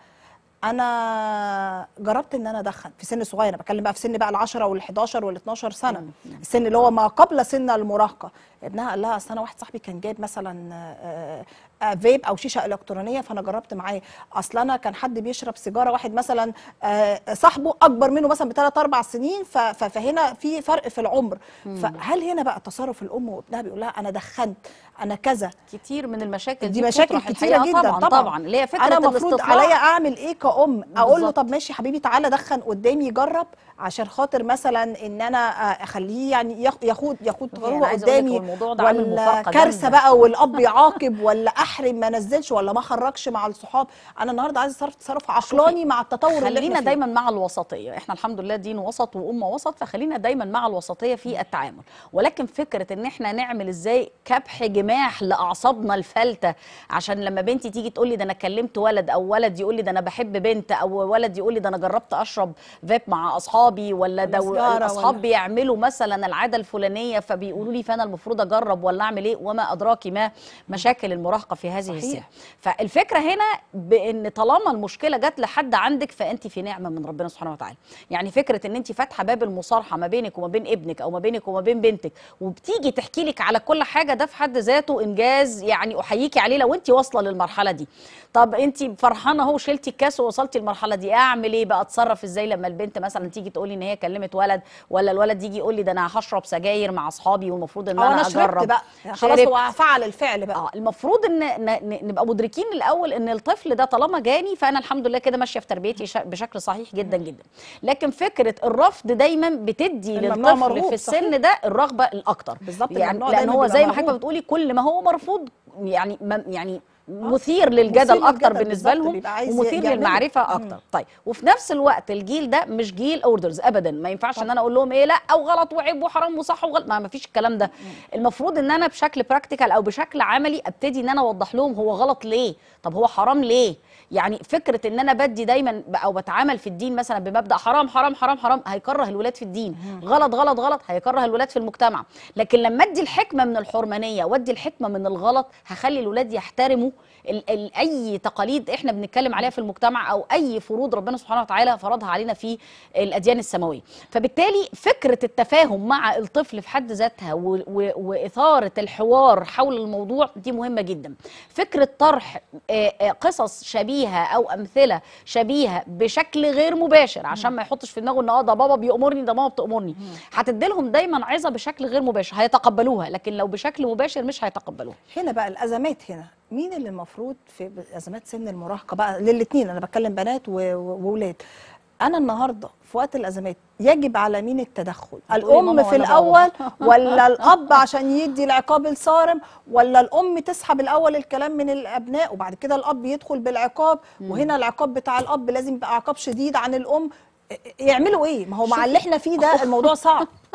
انا جربت ان انا ادخن في سن صغير انا بتكلم بقى في سن بقى ال 10 وال 11 وال 12 سنه السن اللي هو ما قبل سن المراهقه ابنها قال لها اصل انا واحد صاحبي كان جايب مثلا آه، آه، فيب او شيشه الكترونيه فانا جربت معاه اصل انا كان حد بيشرب سيجاره واحد مثلا آه، صاحبه اكبر منه مثلا بثلاث اربع سنين ف- ف- فهنا في فرق في العمر فهل هنا بقى تصرف الام وابنها بيقول لها انا دخنت انا كذا
كتير من المشاكل
دي
دي
مشاكل
بتطرح
كتيره
الحقيقة
جدا
طبعا طبعا اللي هي فكره
انا المفروض
الاستطلاع.
عليا اعمل ايه كأم اقول له
بالظبط.
طب ماشي حبيبي تعالى دخن قدامي جرب عشان خاطر مثلا ان انا آه، اخليه يعني ياخ- ياخد ياخد
يعني
تجربه
عايزة أقول لك
قدامي
هو الموضوع ده عامل
ولا
مفارقة
كارثه
جامدة.
بقى والاب يعاقب ولا احرم ما نزلش ولا ما خرجش مع الصحاب انا النهارده عايزه اتصرف تصرف عقلاني مع التطور اللي
خلينا
احنا فيه.
دايما مع الوسطيه احنا الحمد لله دين وسط وامه وسط فخلينا دايما مع الوسطيه في التعامل ولكن فكره ان احنا نعمل ازاي كبح جماح لاعصابنا الفلته عشان لما بنتي تيجي تقول لي ده انا كلمت ولد او ولد يقول لي ده انا بحب بنت او ولد يقول لي ده انا جربت اشرب فيب مع اصحابي ولا ده
ولا سيجارة
الاصحاب
ولا-
بيعملوا مثلا العاده الفلانيه فبيقولوا لي فانا المفروض اجرب ولا اعمل ايه وما ادراكي ما مشاكل المراهقه في هذه
صحيح.
السن فالفكره هنا بان طالما المشكله جت لحد عندك فانت في نعمه من ربنا سبحانه وتعالى يعني فكره ان انت فاتحه باب المصارحه ما بينك وما بين ابنك او ما بينك وما بين بنتك وبتيجي تحكي لك على كل حاجه ده في حد ذاته انجاز يعني احييكي عليه لو انت واصله للمرحله دي طب انت فرحانه اهو شلتي الكاس ووصلتي المرحله دي اعمل ايه بقى اتصرف ازاي لما البنت مثلا تيجي تقول لي ان هي كلمت ولد ولا الولد يجي يقول لي ده انا هشرب سجاير مع اصحابي والمفروض ان
او
انا
انا شربت
اجرب
بقى يعني خلاص
شربت.
هو فعل الفعل بقى
اه المفروض ان ن- ن- نبقى مدركين الاول ان الطفل ده طالما جاني فانا الحمد لله كده ماشيه في تربيتي ش- بشكل صحيح جدا جدا لكن فكره الرفض دايما بتدي
الممنوع
للطفل
مرغوب،
في السن
صحيح.
ده الرغبه الاكتر
بالظبط،
يعني
الممنوع
لان
دايماً
هو
بيبقى
زي ما حضرتك
مرغوب.
بتقولي كل ما هو مرفوض يعني ما يعني مثير للجدل
مثير
اكتر
للجدل
بالنسبه
بالظبط،
لهم
بيبقى عايز
ومثير
يعمله.
للمعرفه اكتر طيب وفي نفس الوقت الجيل ده مش جيل اوردرز ابدا ما ينفعش ان انا اقول لهم ايه لا او غلط وعيب وحرام وصح وغلط ما ما فيش الكلام ده المفروض ان انا بشكل براكتيكال او بشكل عملي ابتدي ان انا اوضح لهم هو غلط ليه طب هو حرام ليه يعني فكره ان انا بدي دايما ب- او بتعامل في الدين مثلا بمبدا حرام حرام حرام حرام هيكره الولاد في الدين غلط غلط غلط هيكره الولاد في المجتمع لكن لما ادي الحكمه من الحرمانيه وادي الحكمه من الغلط هخلي الولاد يحترموا ال ال اي تقاليد احنا بنتكلم عليها في المجتمع او اي فروض ربنا سبحانه وتعالى فرضها علينا في الاديان السماويه فبالتالي فكره التفاهم مع الطفل في حد ذاتها و و واثاره الحوار حول الموضوع دي مهمه جدا فكره طرح آه، آه، قصص شبيهه او امثله شبيهه بشكل غير مباشر عشان ما يحطش في دماغه ان اه ده بابا بيامرني ده ماما بتامرني هتدي لهم دايما عظه بشكل غير مباشر هيتقبلوها لكن لو بشكل مباشر مش هيتقبلوها
هنا بقى الازمات هنا مين اللي المفروض في ازمات سن المراهقه بقى للاثنين انا بتكلم بنات و- و- واولاد انا النهارده في وقت الازمات يجب على مين التدخل
هتقولي
الام
ماما
في
ولا
الاول
بابا؟
ولا الاب عشان يدي العقاب الصارم ولا الام تسحب الاول الكلام من الابناء وبعد كده الاب يدخل بالعقاب وهنا العقاب بتاع الاب لازم يبقى عقاب شديد عن الام يعملوا ايه ما هو مع اللي احنا فيه ده الموضوع صعب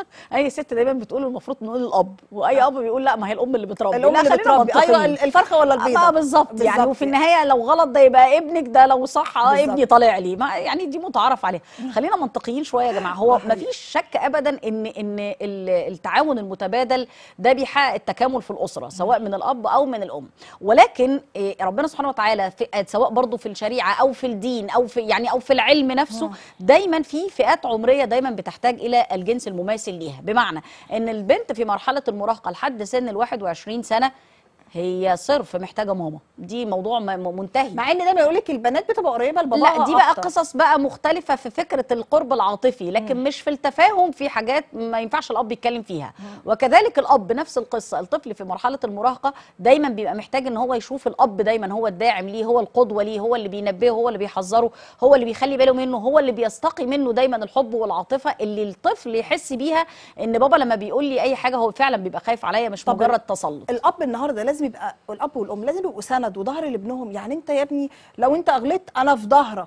اي ست دايما بتقول المفروض نقول الاب واي اب بيقول لا ما هي الام اللي بتربي
الام
لا
اللي
خلينا
بتربي ايوه
منطقيين.
الفرخه ولا البيضه
اه بالظبط يعني وفي النهايه لو غلط ده يبقى ابنك ده لو صح اه
بالظبط.
ابني طالع لي ما يعني دي متعارف عليها خلينا منطقيين شويه يا جماعه هو ما فيش شك ابدا ان ان ال- التعاون المتبادل ده بيحقق التكامل في الاسره سواء من الاب او من الام ولكن إيه، ربنا سبحانه وتعالى في سواء برضو في الشريعه او في الدين او في يعني او في العلم نفسه دايما في فئات عمريه دايما بتحتاج الى الجنس المماثل ليها بمعنى ان البنت في مرحله المراهقه لحد سن ال 21 سنه هي صرف محتاجه ماما دي موضوع م- م- منتهي
مع ان دايما يقول لك البنات بتبقى قريبه لباباها
لا دي بقى
أكتر.
قصص بقى مختلفة في فكرة القرب العاطفي لكن مش في التفاهم في حاجات ما ينفعش الأب يتكلم فيها وكذلك الأب نفس القصة الطفل في مرحلة المراهقة دايما بيبقى محتاج ان هو يشوف الأب دايما هو الداعم ليه هو القدوة ليه هو اللي بينبهه هو اللي بيحذره هو اللي بيخلي باله منه هو اللي بيستقي منه دايما الحب والعاطفة اللي الطفل يحس بيها ان بابا لما بيقول لي أي حاجة هو فعلا بيبقى خايف عليا مش
طب
مجرد تسلط
الاب النهارده لازم يبقى الاب والام لازم يبقوا سند وظهر لابنهم يعني انت يا ابني لو انت اغلطت انا في ظهرك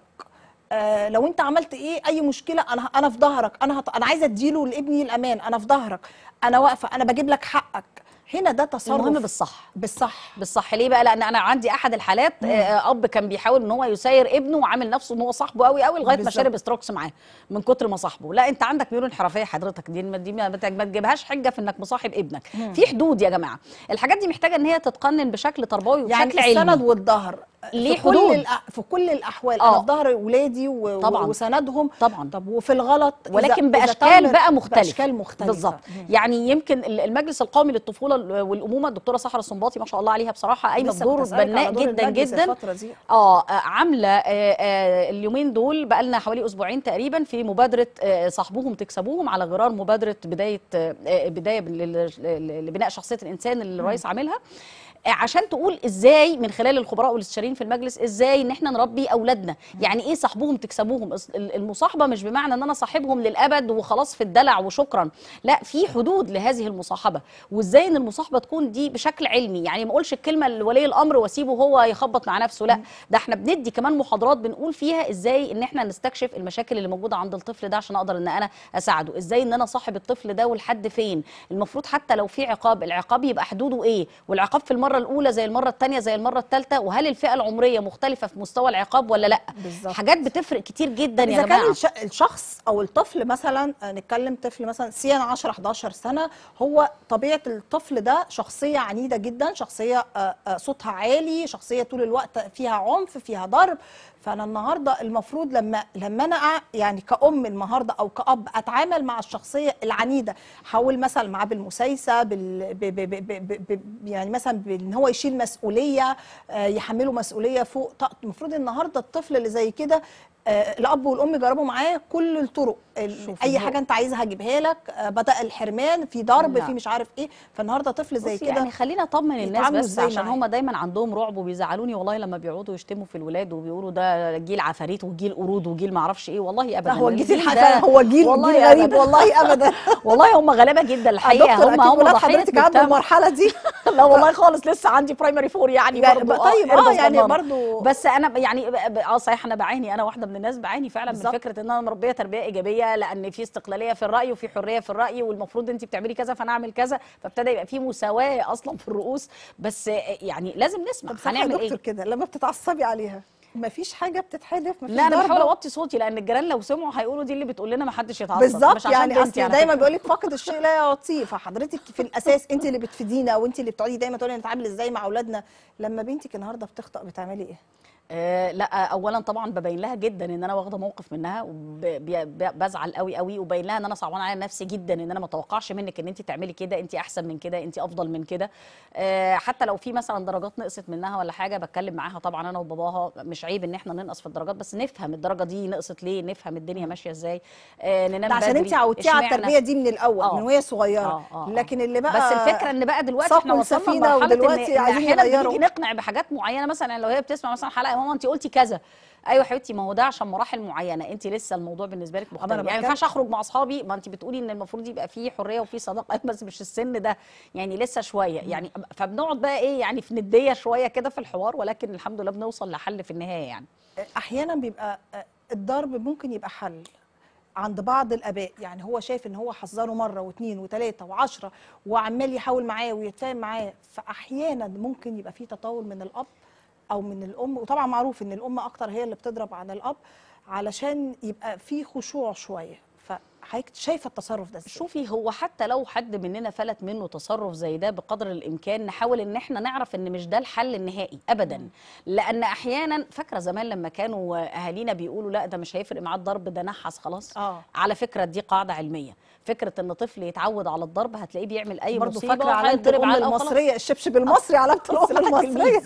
آه لو انت عملت ايه اي مشكله انا انا في ظهرك انا هط... انا عايزه اديله لابني الامان انا في ظهرك انا واقفه انا بجيب لك حقك هنا ده تصرف
المهم بالصح
بالصح
بالصح ليه بقى لان انا عندي احد الحالات آه، اب كان بيحاول ان هو يسير ابنه وعامل نفسه ان هو صاحبه قوي قوي لغايه ما
بالظبط.
شرب ستروكس معاه من كتر ما صاحبه لا انت عندك ميول انحرافيه حضرتك دي ما- دي ما ما تجيبهاش حجه في انك مصاحب ابنك في حدود يا جماعه الحاجات دي محتاجه ان هي تتقنن بشكل تربوي
يعني
وبشكل علمي
السند والظهر
ليه
في كل
حدود.
الأ... في كل الاحوال
آه.
انا في ظهر ولادي و...
طبعاً.
وسندهم
طبعاً.
طب وفي الغلط إذا-
ولكن
إذا
باشكال
تم-
بقى مختلفه
باشكال مختلفه
بالظبط يعني يمكن ال- المجلس القومي للطفوله والامومه الدكتوره سحر الصنباطي ما شاء الله عليها بصراحه قايمه
لسه
بدور
كنت أسألك
بناء
على دور
جدا
المجلس
جدا
الفترة دي.
اه آه، عامله آه، آه، اليومين دول بقى لنا حوالي اسبوعين تقريبا في مبادره آه، صاحبوهم تكسبوهم على غرار مبادره بدايه آه، آه، بدايه لل- لل- لبناء شخصيه الانسان اللي الرئيس عاملها آه، عشان تقول ازاي من خلال الخبراء والاستشاريين في المجلس ازاي ان احنا نربي اولادنا يعني ايه صاحبهم تكسبوهم الص- ال- المصاحبه مش بمعنى ان انا صاحبهم للابد وخلاص في الدلع وشكرا لا في حدود لهذه المصاحبه وازاي ان المصاحبه تكون دي بشكل علمي يعني ما اقولش الكلمه لولي الامر واسيبه هو يخبط مع نفسه لا ده احنا بندي كمان محاضرات بنقول فيها ازاي ان احنا نستكشف المشاكل اللي موجوده عند الطفل ده عشان اقدر ان انا اساعده ازاي ان انا صاحب الطفل ده ولحد فين المفروض حتى لو في عقاب العقاب يبقى حدوده ايه والعقاب في المره الاولى زي المره الثانيه زي المره الثالثه وهل الفئه العمريه مختلفه في مستوى العقاب ولا لا
بالظبط.
حاجات بتفرق كتير جدا يا
اذا
جماعه
كان الش... الشخص او الطفل مثلا آه، نتكلم طفل مثلا سين 10 11 سنه هو طبيعه الطفل ده شخصيه عنيده جدا شخصيه آه، آه، صوتها عالي شخصيه طول الوقت فيها عنف فيها ضرب فانا النهارده المفروض لما لما انا أع- يعني كأم النهارده او كأب اتعامل مع الشخصيه العنيده حاول مثلا معاه بالمسايسه بال ب ب ب ب ب ب يعني مثلا بان هو يشيل مسؤوليه آه، يحمله مسؤوليه فوق طاقته المفروض النهارده الطفل اللي زي كده آه، الاب والام جربوا معاه كل الطرق ال-
شوفي
اي
هو-
حاجه انت عايزها هجيبها لك آه، بدا الحرمان في ضرب
لا.
في مش عارف ايه فالنهارده طفل زي
بصي
كده
يعني خلينا اطمن الناس
يتعاملوا
بس
إزاي
عشان
معاه؟
هم دايما عندهم رعب وبيزعلوني والله لما بيقعدوا يشتموا في الولاد وبيقولوا ده جيل عفاريت وجيل قرود وجيل معرفش ايه والله ابدا
لا هو الجيل
الجيل
الحفا
ده-
هو جيل
والله
جيل غريب
أبداً.
والله ابدا
والله هم غلابه جدا الحقيقه
دكتور
هم
اكيد
هم
ولاد
ضحيه
حضرتك عدوا
مجتمع
المرحله دي
لا والله خالص لسه عندي برايمري فور يعني
يعني
برضه
طيب،
قربة
آه، يعني
صغننة.
برضه-
بس انا يعني ب- ب- اه صحيح انا بعاني انا واحده من الناس بعاني فعلا من
بالظبط.
فكره ان انا مربيه تربيه ايجابيه لان في استقلاليه في الراي وفي حريه في الراي والمفروض انت بتعملي كذا فانا اعمل كذا فابتدى يبقى في مساواه اصلا في الرؤوس بس يعني لازم نسمع
طب صح يا
هنعمل
دكتور
ايه
كده لما بتتعصبي عليها مفيش حاجه بتتحدف مفيش
لا انا بحاول
ضربة.
اوطي صوتي لان الجيران لو سمعوا هيقولوا دي اللي بتقول لنا ما حدش يتعصب
بالظبط
مش عشان
يعني
بنتي
اصل
على
دايما
فكرة.
بيقول لك فاقد الشيء لا يعطيه فحضرتك في الاساس انت اللي بتفيدينا وانت اللي بتقعدي دايما تقولي نتعامل ازاي مع اولادنا لما بنتك النهارده بتخطأ بتعملي ايه؟
آه لا اولا طبعا ببين لها جدا ان انا واخده موقف منها وبزعل قوي قوي وبين لها ان انا صعبان على نفسي جدا ان انا ما اتوقعش منك ان انت تعملي كده انت احسن من كده انت افضل من كده آه حتى لو في مثلا درجات نقصت منها ولا حاجه بتكلم معاها طبعا انا وباباها مش عيب ان احنا ننقص في الدرجات بس نفهم الدرجه دي نقصت ليه نفهم الدنيا ماشيه ازاي آه ننام
ده عشان
بدري.
انت عودتيها على
اشمعنى؟
التربيه دي من الاول
آه.
من وهي صغيره
آه، آه، آه.
لكن اللي بقى
بس الفكره ان بقى دلوقتي
صفوا
احنا وصلنا
السفينة
لمرحله
ودلوقتي
ان, إن
عايزين
احيانا
يغيروا.
بنيجي نقنع بحاجات معينه مثلا يعني لو هي بتسمع مثلا حلقه يا ماما انت قلتي كذا ايوه يا حبيبتي ما هو ده عشان مراحل معينه انت لسه الموضوع بالنسبه لك مختلف
أنا
يعني ما
بتكلم-
ينفعش اخرج مع اصحابي ما انت بتقولي ان المفروض يبقى فيه حريه وفيه صداقه بس مش السن ده يعني لسه شويه يعني فبنقعد بقى ايه يعني في نديه شويه كده في الحوار ولكن الحمد لله بنوصل لحل في النهايه يعني
احيانا بيبقى الضرب ممكن يبقى حل عند بعض الاباء يعني هو شايف ان هو حذره مره واثنين وثلاثه وعشرة وعمال يحاول معاه ويتفاهم معاه فاحيانا ممكن يبقى في تطاول من الاب او من الام وطبعا معروف ان الام اكتر هي اللي بتضرب عن الاب علشان يبقى في خشوع شويه فحضرتك شايفه التصرف ده ازاي؟
شوفي هو حتى لو حد مننا فلت منه تصرف زي ده بقدر الامكان نحاول ان احنا نعرف ان مش ده الحل النهائي ابدا لان احيانا فاكره زمان لما كانوا اهالينا بيقولوا لا ده مش هيفرق معاه الضرب ده نحس خلاص
آه.
على فكره دي قاعده علميه فكره ان طفل يتعود على الضرب هتلاقيه بيعمل اي
برضه
مصيبه
فاكره علامه
وهيتضرب
الام
علقة وخلاص.
المصريه الشبشب المصري علامه الام المصريه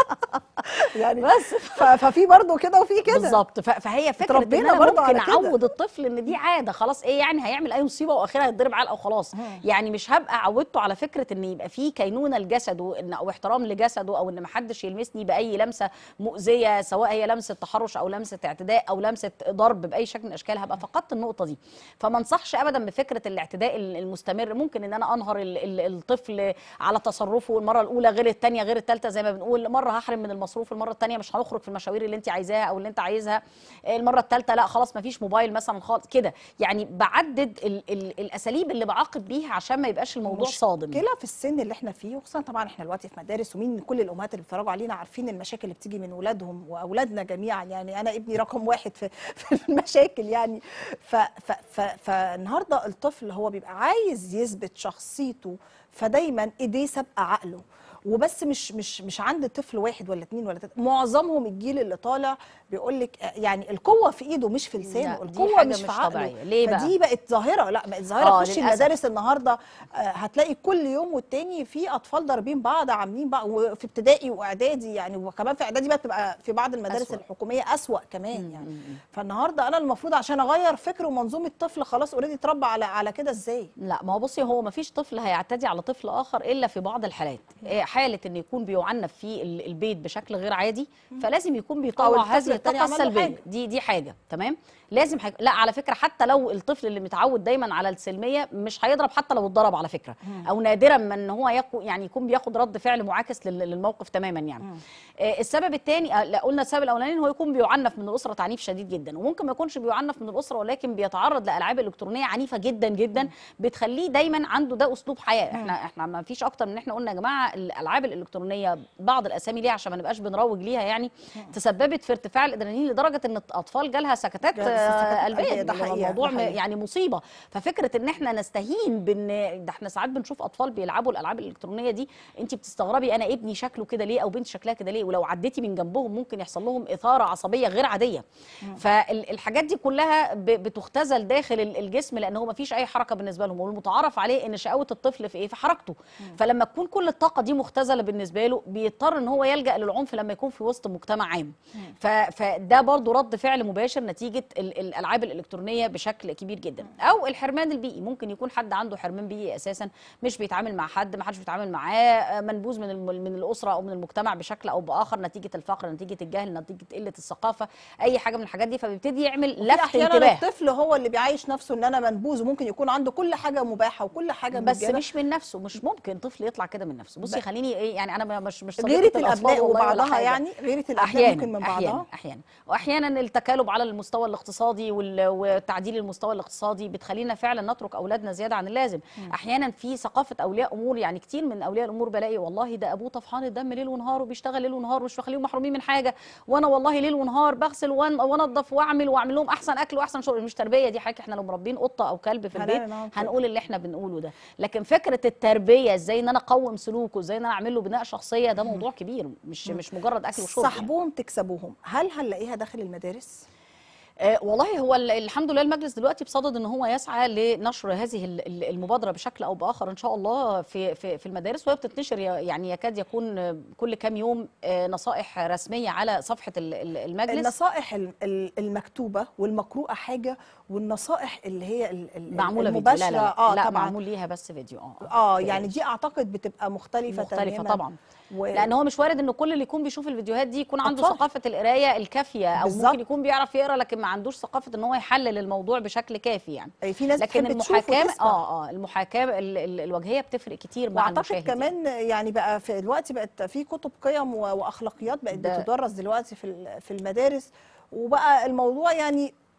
يعني
بس
ف- ففي برضه كده وفي كده
بالظبط ف- فهي فكره ان
اتربينا
انا
برضه
ممكن
على كده.
اعود الطفل ان دي عاده خلاص ايه يعني هيعمل اي مصيبه واخرها يتضرب علقه وخلاص يعني مش هبقى عودته على فكره ان يبقى فيه كينونه لجسده ان او احترام لجسده او ان ما حدش يلمسني باي لمسه مؤذيه سواء هي لمسه تحرش او لمسه اعتداء او لمسه ضرب باي شكل من الاشكال هبقى فقدت النقطه دي فما انصحش ابدا بفكره الاعتداء ال- المستمر ممكن ان انا انهر ال- ال- الطفل على تصرفه المره الاولى غير الثانيه غير الثالثه زي ما بنقول مره هحرم من المصروف المره الثانيه مش هنخرج في المشاوير اللي انت عايزاها او اللي انت عايزها المره الثالثه لا خلاص ما فيش موبايل مثلا خالص كده يعني بعدد ال ال الاساليب اللي بعاقب بيها عشان ما يبقاش الموضوع صادم
مشكله في السن اللي احنا فيه وخصوصا طبعا احنا دلوقتي في مدارس ومين كل الامهات اللي بيتفرجوا علينا عارفين المشاكل اللي بتيجي من اولادهم واولادنا جميعا يعني انا ابني رقم واحد في في المشاكل يعني ف ف ف فالنهارده الطفل هو بيبقى عايز يثبت شخصيته فدايما ايديه سابقه عقله وبس مش مش مش عند طفل واحد ولا اتنين ولا تلاته معظمهم الجيل اللي طالع بيقول لك يعني القوه في ايده مش في لسانه
لا، دي
القوه
حاجة
مش
مش
في عقله
طبيعية. ليه بقى؟
فدي بقت ظاهره لا بقت ظاهره
آه،
خش
للأسف.
المدارس النهارده آه، هتلاقي كل يوم والتاني في اطفال ضاربين بعض عاملين بعض وفي ابتدائي واعدادي يعني وكمان في اعدادي بقى بتبقى في بعض المدارس
أسوأ.
الحكوميه اسوا كمان يعني فالنهارده انا المفروض عشان اغير فكر ومنظومه طفل خلاص اوريدي اتربى على على كده ازاي
لا ما هو بصي هو ما فيش طفل هيعتدي على طفل اخر الا في بعض الحالات إيه، حاله ان يكون بيعنف في ال- البيت بشكل غير عادي فلازم يكون
أو
بيطلع
الطفل
هذه
التاني
الطاقه
عمل له
السلبيه
حاجة.
دي دي حاجه تمام لازم حاجة. لا على فكره حتى لو الطفل اللي متعود دايما على السلميه مش هيضرب حتى لو اتضرب على فكره او نادرا ما ان هو يكو يعني يكون بياخد رد فعل معاكس لل- للموقف تماما يعني آه، السبب الثاني لا قلنا السبب الاولاني إن هو يكون بيعنف من الاسره تعنيف شديد جدا وممكن ما يكونش بيعنف من الاسره ولكن بيتعرض لالعاب الكترونيه عنيفه جدا جدا بتخليه دايما عنده ده اسلوب حياه احنا احنا ما فيش اكتر من ان احنا قلنا يا جماعه الالعاب الالكترونيه بعض الاسامي ليها عشان ما نبقاش بنروج ليها يعني تسببت في ارتفاع الادرينالين لدرجه ان الاطفال جالها سكتات
جالها سكتات
آه،
قلبية،
قلبيه
ده حقيقة،
الموضوع
ده حقيقة.
يعني مصيبه ففكره ان احنا نستهين بان ده احنا ساعات بنشوف اطفال بيلعبوا الالعاب الالكترونيه دي انت بتستغربي انا ابني شكله كده ليه او بنتي شكلها كده ليه ولو عديتي من جنبهم ممكن يحصل لهم اثاره عصبيه غير عاديه فالحاجات دي كلها ب- بتختزل داخل ال- الجسم لان هو ما فيش اي حركه بالنسبه لهم والمتعارف عليه ان شقاوه الطفل في ايه في حركته فلما تكون كل الطاقه دي مختزله بالنسبه له بيضطر ان هو يلجا للعنف لما يكون في وسط مجتمع عام ف- فده برضو رد فعل مباشر نتيجه ال- الالعاب الالكترونيه بشكل كبير جدا او الحرمان البيئي ممكن يكون حد عنده حرمان بيئي اساسا مش بيتعامل مع حد ما حدش بيتعامل معاه آه، منبوذ من الم- من الاسره او من المجتمع بشكل او باخر نتيجه الفقر نتيجه الجهل نتيجه قله الثقافه اي حاجه من الحاجات دي فبيبتدي يعمل
في
لفت
احيانا
انتباه
الطفل هو اللي بيعيش نفسه ان انا منبوذ وممكن يكون عنده كل حاجه مباحه وكل حاجه
بس
مجانة.
مش من نفسه مش ممكن طفل يطلع كده من نفسه بصي
ب-
خليني ايه يعني انا مش مش
غيرة
صديقة الأطفال
الابناء
والله ولا
وبعضها
حاجة.
يعني غيرة الابناء
احيانا
ممكن من
احيانا
بعضها
احيانا واحيانا التكالب على المستوى الاقتصادي وال- وتعديل المستوى الاقتصادي بتخلينا فعلا نترك اولادنا زياده عن اللازم احيانا في ثقافه اولياء امور يعني كتير من اولياء الامور بلاقي والله ده ابوه طفحان الدم ليل ونهار وبيشتغل ليل ونهار ومش بخليهم محرومين من حاجه وانا والله ليل ونهار بغسل وأن- وانضف واعمل واعمل لهم احسن اكل واحسن شرب مش تربيه دي حاجه احنا لو مربين قطه او كلب في البيت
هنعمل معاهم كده.
هنقول اللي احنا بنقوله ده لكن فكره التربيه ازاي ان انا اقوم سلوكه ازاي ان انا اعمل له بناء شخصيه ده موضوع كبير مش مش مجرد اكل وشرب يعني.
صاحبوهم تكسبوهم هل هنلاقيها داخل المدارس
آه، والله هو ال- الحمد لله المجلس دلوقتي بصدد ان هو يسعى لنشر هذه ال- ال- المبادره بشكل او باخر ان شاء الله في في في المدارس وهي بتتنشر ي- يعني يكاد يكون آه، كل كام يوم آه، نصائح رسميه على صفحه ال- ال- المجلس
النصائح ال- ال- المكتوبه والمقروءه حاجه والنصائح اللي هي ال- ال-
معموله فيديو
المباشره
لا لا, لا,
اه
لا
طبعا
معمول ليها بس فيديو اه
اه يعني دي اعتقد بتبقى مختلفه
مختلفه
تماما
طبعا
و...
لان هو مش وارد ان كل اللي يكون بيشوف الفيديوهات دي يكون عنده
أطفال.
ثقافه القرايه الكافيه او
بالظبط.
ممكن يكون بيعرف يقرا لكن ما عندوش ثقافه ان هو يحلل الموضوع بشكل كافي يعني
في ناس
لكن
بتحب تشوف
المحاكاه
وتسمع.
اه اه المحاكاه ال- ال- الوجهيه بتفرق كتير مع
واعتقد
المشاهد يعني.
كمان يعني بقى في الوقت بقت في كتب قيم و- واخلاقيات بقت
ده-
بتدرس دلوقتي في ال- في المدارس وبقى الموضوع يعني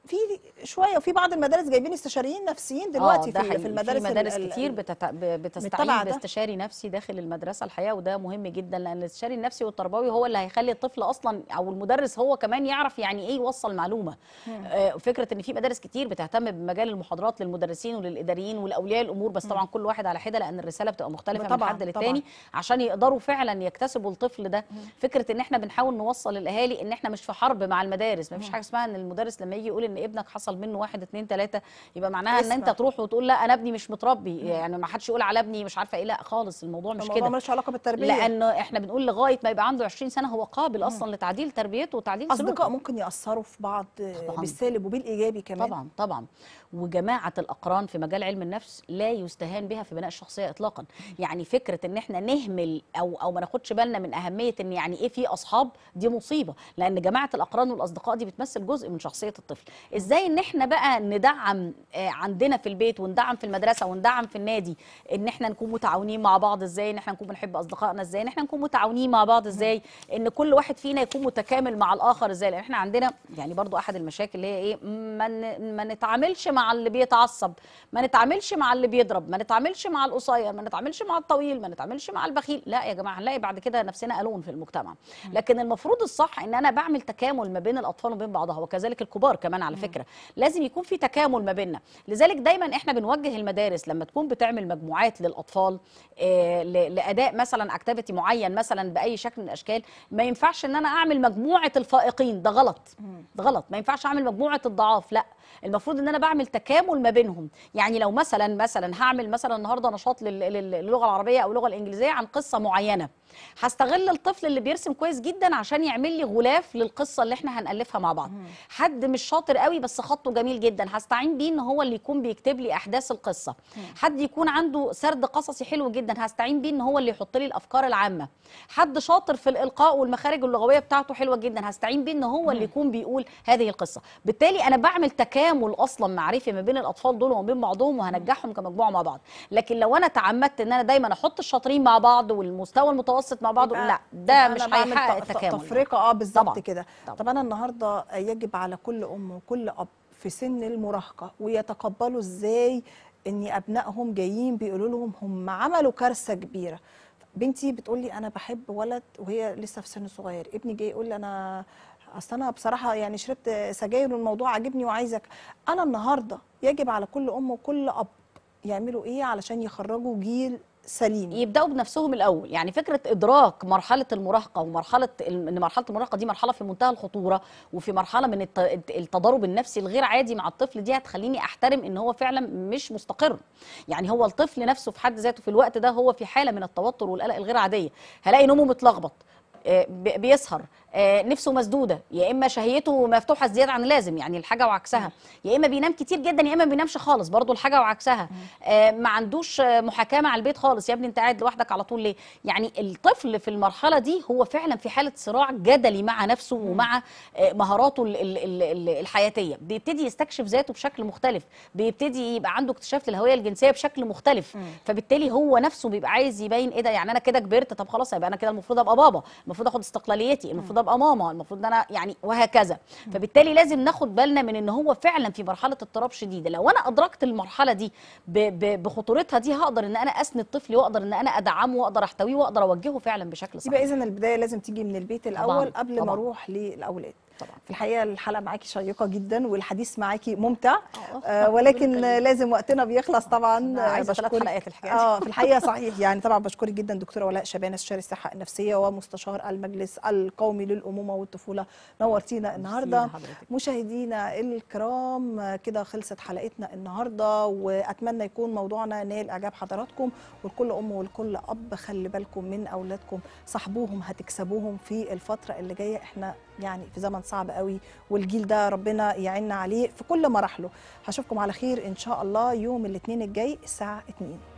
في شويه وفي بعض المدارس جايبين استشاريين نفسيين دلوقتي
آه، ده
في,
حقيقي.
في المدارس
في مدارس
ال- ال-
كتير بتت... ب- بتستعين
متبعة ده.
باستشاري نفسي داخل المدرسه الحقيقه وده مهم جدا لان الاستشاري النفسي والتربوي هو اللي هيخلي الطفل اصلا او المدرس هو كمان يعرف يعني ايه يوصل معلومه آه فكره ان في مدارس كتير بتهتم بمجال المحاضرات للمدرسين وللاداريين ولاولياء الامور بس طبعا كل واحد على حده لان الرساله بتبقى مختلفه من
طبعاً،
حد
طبعاً.
للتاني عشان يقدروا فعلا يكتسبوا الطفل ده فكره ان احنا بنحاول نوصل للاهالي ان احنا مش في حرب مع المدارس ما فيش حاجه اسمها ان المدرس لما يجي يقول ان ابنك حصل منه واحد اتنين تلاته يبقى معناها ان
اسمع.
انت تروح وتقول لا انا ابني مش متربي يعني ما حدش يقول على ابني مش عارفه ايه لا خالص الموضوع مش
الموضوع
كده
ملوش علاقه بالتربيه
لانه احنا بنقول لغايه ما يبقى عنده 20 سنه هو قابل اصلا لتعديل تربيته وتعديل
اصدقاء
سلوكه
ممكن ياثروا في بعض
طبعاً.
بالسالب وبالايجابي كمان
طبعا طبعا وجماعه الاقران في مجال علم النفس لا يستهان بها في بناء الشخصيه اطلاقا يعني فكره ان احنا نهمل او او ما ناخدش بالنا من اهميه ان يعني ايه في اصحاب دي مصيبه لان جماعه الاقران والاصدقاء دي بتمثل جزء من شخصيه الطفل ازاي ان احنا بقى ندعم آه، عندنا في البيت وندعم في المدرسه وندعم في النادي ان احنا نكون متعاونين مع بعض ازاي ان احنا نكون بنحب اصدقائنا ازاي ان احنا نكون متعاونين مع بعض ازاي ان كل واحد فينا يكون متكامل مع الاخر ازاي لان احنا عندنا يعني برضو احد المشاكل اللي هي ايه ما ن- ما نتعاملش مع اللي بيتعصب ما نتعاملش مع اللي بيضرب ما نتعاملش مع القصير ما نتعاملش مع الطويل ما نتعاملش مع البخيل لا يا جماعه هنلاقي بعد كده نفسنا قالون في المجتمع لكن المفروض الصح ان انا بعمل تكامل ما بين الاطفال وبين بعضها وكذلك الكبار كمان على فكره لازم يكون في تكامل ما بيننا لذلك دايما احنا بنوجه المدارس لما تكون بتعمل مجموعات للاطفال آه، ل- لاداء مثلا اكتيفيتي معين مثلا باي شكل من الاشكال ما ينفعش ان انا اعمل مجموعه الفائقين ده غلط ده غلط ما ينفعش اعمل مجموعه الضعاف لا المفروض ان انا بعمل تكامل ما بينهم يعني لو مثلا مثلا هعمل مثلا النهارده نشاط لل- لل- للغه العربيه او اللغه الانجليزيه عن قصه معينه هستغل الطفل اللي بيرسم كويس جدا عشان يعمل لي غلاف للقصه اللي احنا هنالفها مع بعض حد مش شاطر قوي بس خطه جميل جدا هستعين بيه ان هو اللي يكون بيكتب لي احداث القصه حد يكون عنده سرد قصصي حلو جدا هستعين بيه ان هو اللي يحط لي الافكار العامه حد شاطر في الالقاء والمخارج اللغويه بتاعته حلوه جدا هستعين بيه ان هو اللي يكون بيقول هذه القصه بالتالي انا بعمل تكامل اصلا معرفي ما بين الاطفال دول وما بين بعضهم وهنجحهم كمجموعه مع بعض لكن لو انا تعمدت ان انا دايما احط الشاطرين مع بعض والمستوى المتوسط مع بعض
يبقى-
لا ده
يبقى
مش
أنا بعمل
هيحقق
ت-
التكامل
تفرقه اه بالظبط
طبعاً.
كده
طبعاً.
طب انا النهارده يجب على كل ام وكل اب في سن المراهقه ويتقبلوا ازاي ان ابنائهم جايين بيقولوا لهم هم عملوا كارثه كبيره بنتي بتقول لي انا بحب ولد وهي لسه في سن صغير ابني جاي يقول لي انا اصل انا بصراحه يعني شربت سجاير والموضوع عاجبني وعايزك انا النهارده يجب على كل ام وكل اب يعملوا ايه علشان يخرجوا جيل سليم
يبداوا بنفسهم الاول يعني فكره ادراك مرحله المراهقه ومرحله ان مرحله المراهقه دي مرحله في منتهى الخطوره وفي مرحله من الت- التضارب النفسي الغير عادي مع الطفل دي هتخليني احترم ان هو فعلا مش مستقر يعني هو الطفل نفسه في حد ذاته في الوقت ده هو في حاله من التوتر والقلق الغير عاديه هلاقي نومه متلخبط آه، بي- بيسهر آه، نفسه مسدوده يا اما شهيته مفتوحه زياده عن اللازم يعني الحاجه وعكسها يا اما بينام كتير جدا يا اما ما بينامش خالص برضو الحاجه وعكسها آه، ما عندوش آه، محاكاه مع البيت خالص يا ابني انت قاعد لوحدك على طول ليه يعني الطفل في المرحله دي هو فعلا في حاله صراع جدلي مع نفسه ومع آه، مهاراته ال- ال- ال- ال- الحياتيه بيبتدي يستكشف ذاته بشكل مختلف بيبتدي يبقى عنده اكتشاف للهويه الجنسيه بشكل مختلف فبالتالي هو نفسه بيبقى عايز يبين ايه ده يعني انا كده كبرت طب خلاص يبقى انا كده المفروض ابقى بابا المفروض اخد استقلاليتي المفروض ابقى ماما المفروض ان انا يعني وهكذا فبالتالي لازم ناخد بالنا من ان هو فعلا في مرحله اضطراب شديده لو انا ادركت المرحله دي ب- ب- بخطورتها دي هقدر ان انا اسند طفلي واقدر ان انا ادعمه واقدر احتويه واقدر اوجهه فعلا بشكل صحيح
يبقى اذا البدايه لازم تيجي من البيت الاول قبل ما
طبعاً.
اروح للاولاد
طبعا
في الحقيقه الحلقه معاكي شيقه جدا والحديث معاكي ممتع
آه،
آه ولكن
ربنا يخليك.
لازم وقتنا بيخلص طبعا
أنا
آه،
عايزة ثلاث
بشكرك.
حلقات الحكاية دي.
اه في الحقيقه صحيح يعني طبعا بشكرك جدا دكتوره ولاء شبانه استشاري الصحه النفسيه ومستشار المجلس القومي للامومه والطفوله نورتينا النهارده
لحضرتك.
مشاهدينا الكرام آه، كده خلصت حلقتنا النهارده واتمنى يكون موضوعنا نال اعجاب حضراتكم ولكل ام ولكل اب خلي بالكم من اولادكم صاحبوهم هتكسبوهم في الفتره اللي جايه احنا يعني في زمن صعب قوي والجيل ده ربنا يعيننا عليه في كل مراحله هشوفكم على خير ان شاء الله يوم الاثنين الجاي الساعه 2